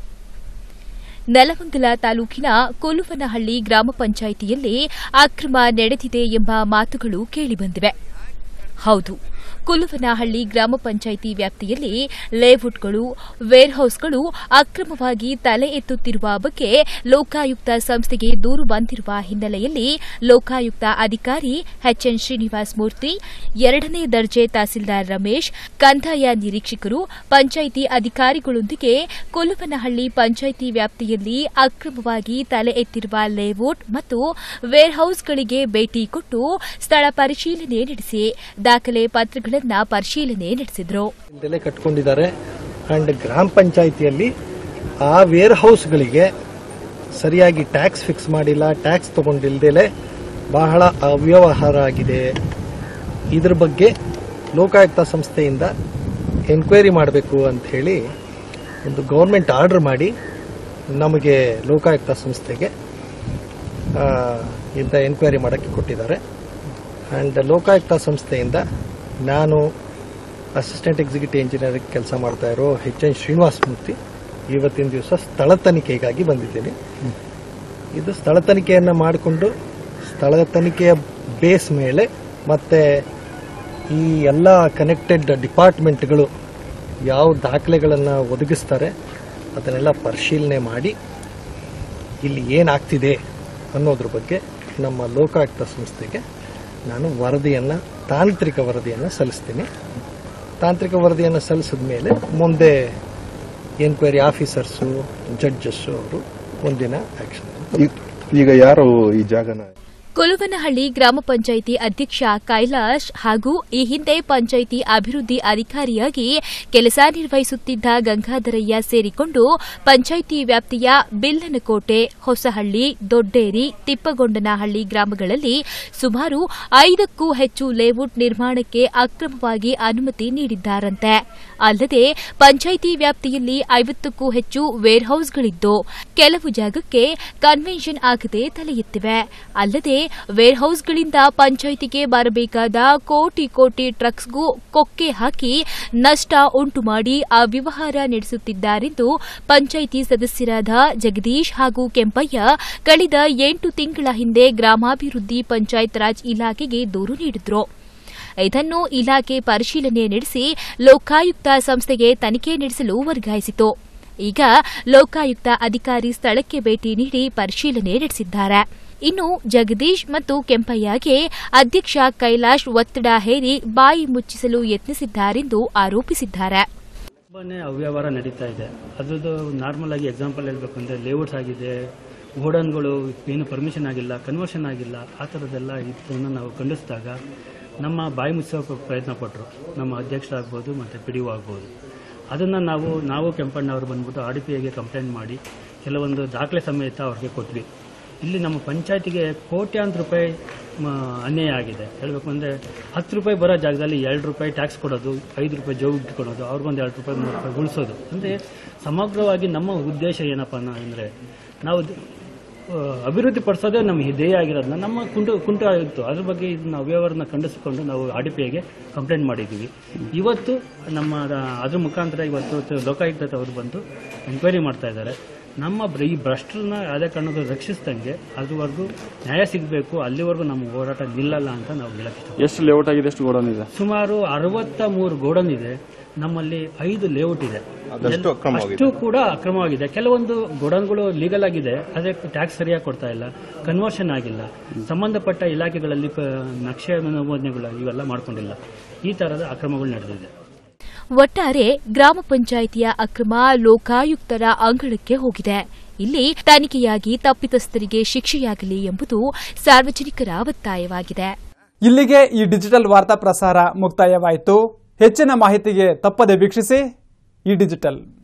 ನೆಲಮಂಗಲ ತಾಲೂಕಿನ ಕೊಲುವನಹಳ್ಳಿ ಗ್ರಾಮ ಪಂಚಾಯಿತಿಯಲ್ಲಿ ಅಕ್ರಮ ನಡೆದಿದೆ ಎಂಬ ಮಾತುಗಳು ಕೇಳಿಬಂದಿವೆ ಹೌದು ಕುಲುವನಹಳ್ಳಿ ಗ್ರಾಮ ಪಂಚಾಯಿತಿ ವ್ಯಾಪ್ತಿಯಲ್ಲಿ ಲೇಔಟ್ಗಳು ವೇರ್ಹೌಸ್ಗಳು ಅಕ್ರಮವಾಗಿ ತಲೆ ಎತ್ತುತ್ತಿರುವ ಬಗ್ಗೆ ಲೋಕಾಯುಕ್ತ ಸಂಸ್ಥೆಗೆ ದೂರು ಬಂದಿರುವ ಹಿನ್ನೆಲೆಯಲ್ಲಿ ಲೋಕಾಯುಕ್ತ ಅಧಿಕಾರಿ ಎಚ್ಎನ್ ಶ್ರೀನಿವಾಸ್ ಮೂರ್ತಿ ಎರಡನೇ ದರ್ಜೆ ತಹಸೀಲ್ದಾರ್ ರಮೇಶ್ ಕಂದಾಯ ನಿರೀಕ್ಷಕರು ಪಂಚಾಯಿತಿ ಅಧಿಕಾರಿಗಳೊಂದಿಗೆ ಕೊಲುವನಹಳ್ಳಿ ಪಂಚಾಯಿತಿ ವ್ಯಾಪ್ತಿಯಲ್ಲಿ ಅಕ್ರಮವಾಗಿ ತಲೆ ಎತ್ತಿರುವ ಲೇಔಟ್ ಮತ್ತು ವೇರ್ಹೌಸ್ಗಳಿಗೆ ಭೇಟಿ ಕೊಟ್ಟು ಸ್ಥಳ ಪರಿಶೀಲನೆ ನಡೆಸಿ ದಾಖಲೆ ಪತ್ರಗಳನ್ನು ಪರಿಶೀಲನೆ ನಡೆಸಿದರು ಇಲ್ದೆಲೆ ಕಟ್ಕೊಂಡಿದ್ದಾರೆ ಅಂಡ್ ಗ್ರಾಮ ಪಂಚಾಯಿತಿಯಲ್ಲಿ ಆ ವೇರ್ ಹೌಸ್ಗಳಿಗೆ ಸರಿಯಾಗಿ ಟ್ಯಾಕ್ಸ್ ಫಿಕ್ಸ್ ಮಾಡಿಲ್ಲ ಟ್ಯಾಕ್ಸ್ ತಗೊಂಡಿಲ್ದೇಲೆ ಬಹಳ ಅವ್ಯವಹಾರ ಆಗಿದೆ ಇದ್ರ ಬಗ್ಗೆ ಲೋಕಾಯುಕ್ತ ಸಂಸ್ಥೆಯಿಂದ ಎನ್ಕ್ವೈರಿ ಮಾಡಬೇಕು ಅಂತ ಹೇಳಿ ಒಂದು ಗೌರ್ಮೆಂಟ್ ಆರ್ಡರ್ ಮಾಡಿ ನಮಗೆ ಲೋಕಾಯುಕ್ತ ಸಂಸ್ಥೆಗೆ ಆ, ಇಂಥ ಎನ್ಕ್ವೈರಿ ಮಾಡೋಕ್ಕೆ ಕೊಟ್ಟಿದ್ದಾರೆ ಆ್ಯಂಡ್ ಲೋಕಾಯುಕ್ತ ಸಂಸ್ಥೆಯಿಂದ ನಾನು ಅಸಿಸ್ಟೆಂಟ್ ಎಕ್ಸಿಕ್ಯೂಟಿವ್ ಇಂಜಿನಿಯರ್ ಕೆಲಸ ಮಾಡ್ತಾ ಇರೋ ಎಚ್ ಎನ್ ಶ್ರೀನಿವಾಸ ಮೂರ್ತಿ ಇವತ್ತಿನ ದಿವಸ ಸ್ಥಳ ತನಿಖೆಗಾಗಿ ಬಂದಿದ್ದೀನಿ ಇದು ಸ್ಥಳ ತನಿಖೆಯನ್ನು ಮಾಡಿಕೊಂಡು ಸ್ಥಳ ತನಿಖೆಯ ಬೇಸ್ ಮೇಲೆ ಮತ್ತೆ ಈ ಎಲ್ಲ ಕನೆಕ್ಟೆಡ್ ಡಿಪಾರ್ಟ್ಮೆಂಟ್ಗಳು ಯಾವ ದಾಖಲೆಗಳನ್ನು ಒದಗಿಸ್ತಾರೆ ಅದನ್ನೆಲ್ಲ ಪರಿಶೀಲನೆ ಮಾಡಿ ಇಲ್ಲಿ ಏನಾಗ್ತಿದೆ ಅನ್ನೋದ್ರ ಬಗ್ಗೆ ನಮ್ಮ ಲೋಕಾಯುಕ್ತ ಸಂಸ್ಥೆಗೆ ನಾನು ವರದಿಯನ್ನು ತಾಂತ್ರಿಕ ವರದಿಯನ್ನು ಸಲ್ಲಿಸ್ತೀನಿ ತಾಂತ್ರಿಕ ವರದಿಯನ್ನು ಸಲ್ಲಿಸಿದ ಮೇಲೆ ಮುಂದೆ ಎನ್ಕ್ವೈರಿ ಆಫೀಸರ್ಸು ಜಡ್ಜಸ್ಸು ಅವರು ಮುಂದಿನ ಆಕ್ಷನ್ ಈಗ ಯಾರು ಈ ಜಾಗನ ಕುಲುವನಹಳ್ಳಿ ಗ್ರಾಮ ಪಂಚಾಯಿತಿ ಅಧ್ಯಕ್ಷ ಕೈಲಾಶ್ ಹಾಗೂ ಈ ಹಿಂದೆ ಪಂಚಾಯಿತಿ ಅಭಿವೃದ್ಧಿ ಅಧಿಕಾರಿಯಾಗಿ ಕೆಲಸ ನಿರ್ವಹಿಸುತ್ತಿದ್ದ ಗಂಗಾಧರಯ್ಯ ಸೇರಿಕೊಂಡು ಪಂಚಾಯಿತಿ ವ್ಯಾಪ್ತಿಯ ಬಿಲ್ಲನಕೋಟೆ ಹೊಸಹಳ್ಳಿ ದೊಡ್ಡೇರಿ ತಿಪ್ಪಗೊಂಡನಹಳ್ಳಿ ಗ್ರಾಮಗಳಲ್ಲಿ ಸುಮಾರು ಐದಕ್ಕೂ ಹೆಚ್ಚು ಲೇಔಟ್ ನಿರ್ಮಾಣಕ್ಕೆ ಅಕ್ರಮವಾಗಿ ಅನುಮತಿ ನೀಡಿದ್ದಾರಂತೆ ಅಲ್ಲದೆ ಪಂಚಾಯಿತಿ ವ್ಯಾಪ್ತಿಯಲ್ಲಿ ಐವತ್ತಕ್ಕೂ ಹೆಚ್ಚು ವೇರ್ಹೌಸ್ಗಳಿದ್ದು ಕೆಲವು ಜಾಗಕ್ಕೆ ಕನ್ವೆನ್ಷನ್ ಆಗದೆ ತಲೆ ಎತ್ತಿವೆ ಅಲ್ಲದೆ ವೇರ್ಹೌಸ್ಗಳಿಂದ ಪಂಚಾಯಿತಿಗೆ ಬರಬೇಕಾದ ಕೋಟಿ ಕೋಟಿ ಟ್ರಕ್ಸ್ಗೂ ಕೊಕ್ಕೆ ಹಾಕಿ ನಷ್ಟ ಉಂಟು ಮಾಡಿ ಅವ್ಯವಹಾರ ನಡೆಸುತ್ತಿದ್ದಾರೆಂದು ಪಂಚಾಯಿತಿ ಸದಸ್ಯರಾದ ಜಗದೀಶ್ ಹಾಗೂ ಕೆಂಪಯ್ಯ ಕಳೆದ ಎಂಟು ತಿಂಗಳ ಹಿಂದೆ ಗ್ರಾಮಾಭಿವೃದ್ಧಿ ಪಂಚಾಯತ್ ರಾಜ್ ಇಲಾಖೆಗೆ ದೂರು ನೀಡಿದ್ರು ಇದನ್ನು ಇಲಾಖೆ ಪರಿಶೀಲನೆ ನಡೆಸಿ ಲೋಕಾಯುಕ್ತ ಸಂಸ್ಥೆಗೆ ತನಿಖೆ ನಡೆಸಲು ವರ್ಗಾಯಿಸಿತು ಈಗ ಲೋಕಾಯುಕ್ತ ಅಧಿಕಾರಿ ಸ್ಥಳಕ್ಕೆ ಭೇಟಿ ನೀಡಿ ಪರಿಶೀಲನೆ ನಡೆಸಿದ್ದಾರೆ ಇನ್ನು ಜಗದೀಶ್ ಮತ್ತು ಕೆಂಪಯ್ಯಗೆ ಅಧ್ಯಕ್ಷ ಕೈಲಾಶ್ ಒತ್ತಡ ಹೇರಿ ಬಾಯಿ ಮುಚ್ಚಿಸಲು ಯತ್ನಿಸಿದ್ದಾರೆಂದು ಆರೋಪಿಸಿದ್ದಾರೆ ತುಂಬಾನೇ ಅವ್ಯವಹಾರ ನಡೀತಾ ಇದೆ ಅದ್ರದ್ದು ನಾರ್ಮಲ್ ಆಗಿ ಎಕ್ಸಾಂಪಲ್ ಹೇಳ್ಬೇಕು ಅಂದರೆ ಲೇಔಟ್ಸ್ ಆಗಿದೆ ಗೋಡನ್ಗಳು ಏನು ಪರ್ಮಿಷನ್ ಆಗಿಲ್ಲ ಕನ್ವರ್ಷನ್ ಆಗಿಲ್ಲ ಆ ಥರದ್ದೆಲ್ಲ ಇದನ್ನು ನಾವು ಖಂಡಿಸಿದಾಗ ನಮ್ಮ ಬಾಯಿ ಮುಚ್ಚೋಕೆ ಪ್ರಯತ್ನ ಪಟ್ಟರು ನಮ್ಮ ಅಧ್ಯಕ್ಷರಾಗ್ಬೋದು ಮತ್ತು ಪಿ ಡಿ ಒ ಆಗ್ಬೋದು ಅದನ್ನು ನಾವು ನಾವು ಕೆಂಪಣ್ಣವರು ಬಂದ್ಬಿಟ್ಟು ಆರ್ ಡಿ ಪಿ ಐಗೆ ಕಂಪ್ಲೇಂಟ್ ಮಾಡಿ ಕೆಲವೊಂದು ದಾಖಲೆ ಸಮೇತ ಅವ್ರಿಗೆ ಕೊಟ್ವಿ ಇಲ್ಲಿ ನಮ್ಮ ಪಂಚಾಯತಿಗೆ ಕೋಟ್ಯಾಂತರ ರೂಪಾಯಿ ಮ, ಅನ್ಯಾಯ ಆಗಿದೆ ಹೇಳಬೇಕು ಅಂದರೆ ಹತ್ತು ರೂಪಾಯಿ ಬರೋ ಜಾಗದಲ್ಲಿ ಎರಡು ರೂಪಾಯಿ ಟ್ಯಾಕ್ಸ್ ಕೊಡೋದು ಐದು ರೂಪಾಯಿ ಜೋಗ್ ಇಟ್ಕೊಳೋದು ಅವ್ರಿಗೊಂದು ಎರಡು ರೂಪಾಯಿ ಮೂರು ರೂಪಾಯಿ ಉಳಿಸೋದು ಅಂದರೆ ಸಮಗ್ರವಾಗಿ ನಮ್ಮ ಉದ್ದೇಶ ಏನಪ್ಪ ಅಂದರೆ ನಾವು ದ- ಆ, ಅಭಿವೃದ್ಧಿ ಪಡಿಸೋದೇ ನಮ್ಮ ಧ್ಯೇಯ ಆಗಿರೋದನ್ನ ನಮ್ಮ ಕುಂಟು ಕುಂಟು ಆಗಿತ್ತು ಅದ್ರ ಬಗ್ಗೆ ಇದನ್ನ ಅವ್ಯವಹಾರನ ಖಂಡಿಸಿಕೊಂಡು ನಾವು ಆರ್ ಡಿ ಪಿ ಐಗೆ ಕಂಪ್ಲೇಂಟ್ ಮಾಡಿದ್ದೀವಿ ಇವತ್ತು ನಮ್ಮ ದ- ಅದ್ರ ಮುಖಾಂತರ ಇವತ್ತು ಲೋಕಾಯುಕ್ತ ಅವರು ಬಂದು ಎಂಕ್ವೈರಿ ಮಾಡ್ತಾ ಇದ್ದಾರೆ ನಮ್ಮ ಬ್ರ- ಈ ಭ್ರಷ್ಟರನ್ನ ಯಾವುದೇ ಕಾರಣಕ್ಕೂ ರಕ್ಷಿಸ್ದಂಗೆ ಅದುವರೆಗೂ ನ್ಯಾಯ ಸಿಗಬೇಕು ಅಲ್ಲಿವರೆಗೂ ನಮ್ಮ ಹೋರಾಟ ನಿಲ್ಲಲ್ಲ ಅಂತ ನಾವು ಹೇಳಕ್ಕೆ ಇಷ್ಟಪಡ್ತೀವಿ. ಎಷ್ಟು ಲೇಔಟ್ ಆಗಿದೆ ಎಷ್ಟು ಗೋಡನ್ ಇದೆ ಸುಮಾರು ಅರವತ್ತ ಮೂರು ಗೋಡನ್ ಇದೆ ನಮ್ಮಲ್ಲಿ ಐದು ಲೇಔಟ್ ಇದೆ ಅದಷ್ಟು ಅಕ್ರಮವಾಗಿದೆ. ಅಷ್ಟು ಕೂಡ ಅಕ್ರಮವಾಗಿದೆ ಕೆಲವೊಂದು ಗೋಡನ್ಗಳು ಲೀಗಲ್ ಆಗಿದೆ ಅದಕ್ಕೆ ಟ್ಯಾಕ್ಸ್ ಸರಿಯಾಗಿ ಕೊಡ್ತಾ ಇಲ್ಲ ಕನ್ವರ್ಷನ್ ಆಗಿಲ್ಲ ಸಂಬಂಧಪಟ್ಟ ಇಲಾಖೆಗಳಲ್ಲಿ ಪ- ನಕ್ಷೆ ಅನುಮೋದನೆಗಳು ಇವೆಲ್ಲ ಮಾಡ್ಕೊಂಡಿಲ್ಲ ಈ ತರದ ಅಕ್ರಮಗಳು ನಡೆದಿದೆ ಒಟ್ಟಾರೆ ಗ್ರಾಮ ಪಂಚಾಯಿತಿಯ ಅಕ್ರಮ ಲೋಕಾಯುಕ್ತರ ಅಂಗಳಕ್ಕೆ ಹೋಗಿದೆ ಇಲ್ಲಿ ತನಿಖೆಯಾಗಿ ತಪ್ಪಿತಸ್ಥರಿಗೆ ಶಿಕ್ಷೆಯಾಗಲಿ ಎಂಬುದು ಸಾರ್ವಜನಿಕರ ಒತ್ತಾಯವಾಗಿದೆ ಇಲ್ಲಿಗೆ ಈ ಡಿಜಿಟಲ್ ವಾರ್ತಾ ಪ್ರಸಾರ ಮುಕ್ತಾಯವಾಯಿತು ಹೆಚ್ಚಿನ ಮಾಹಿತಿಗೆ ತಪ್ಪದೆ ವೀಕ್ಷಿಸಿ ಈ ಡಿಜಿಟಲ್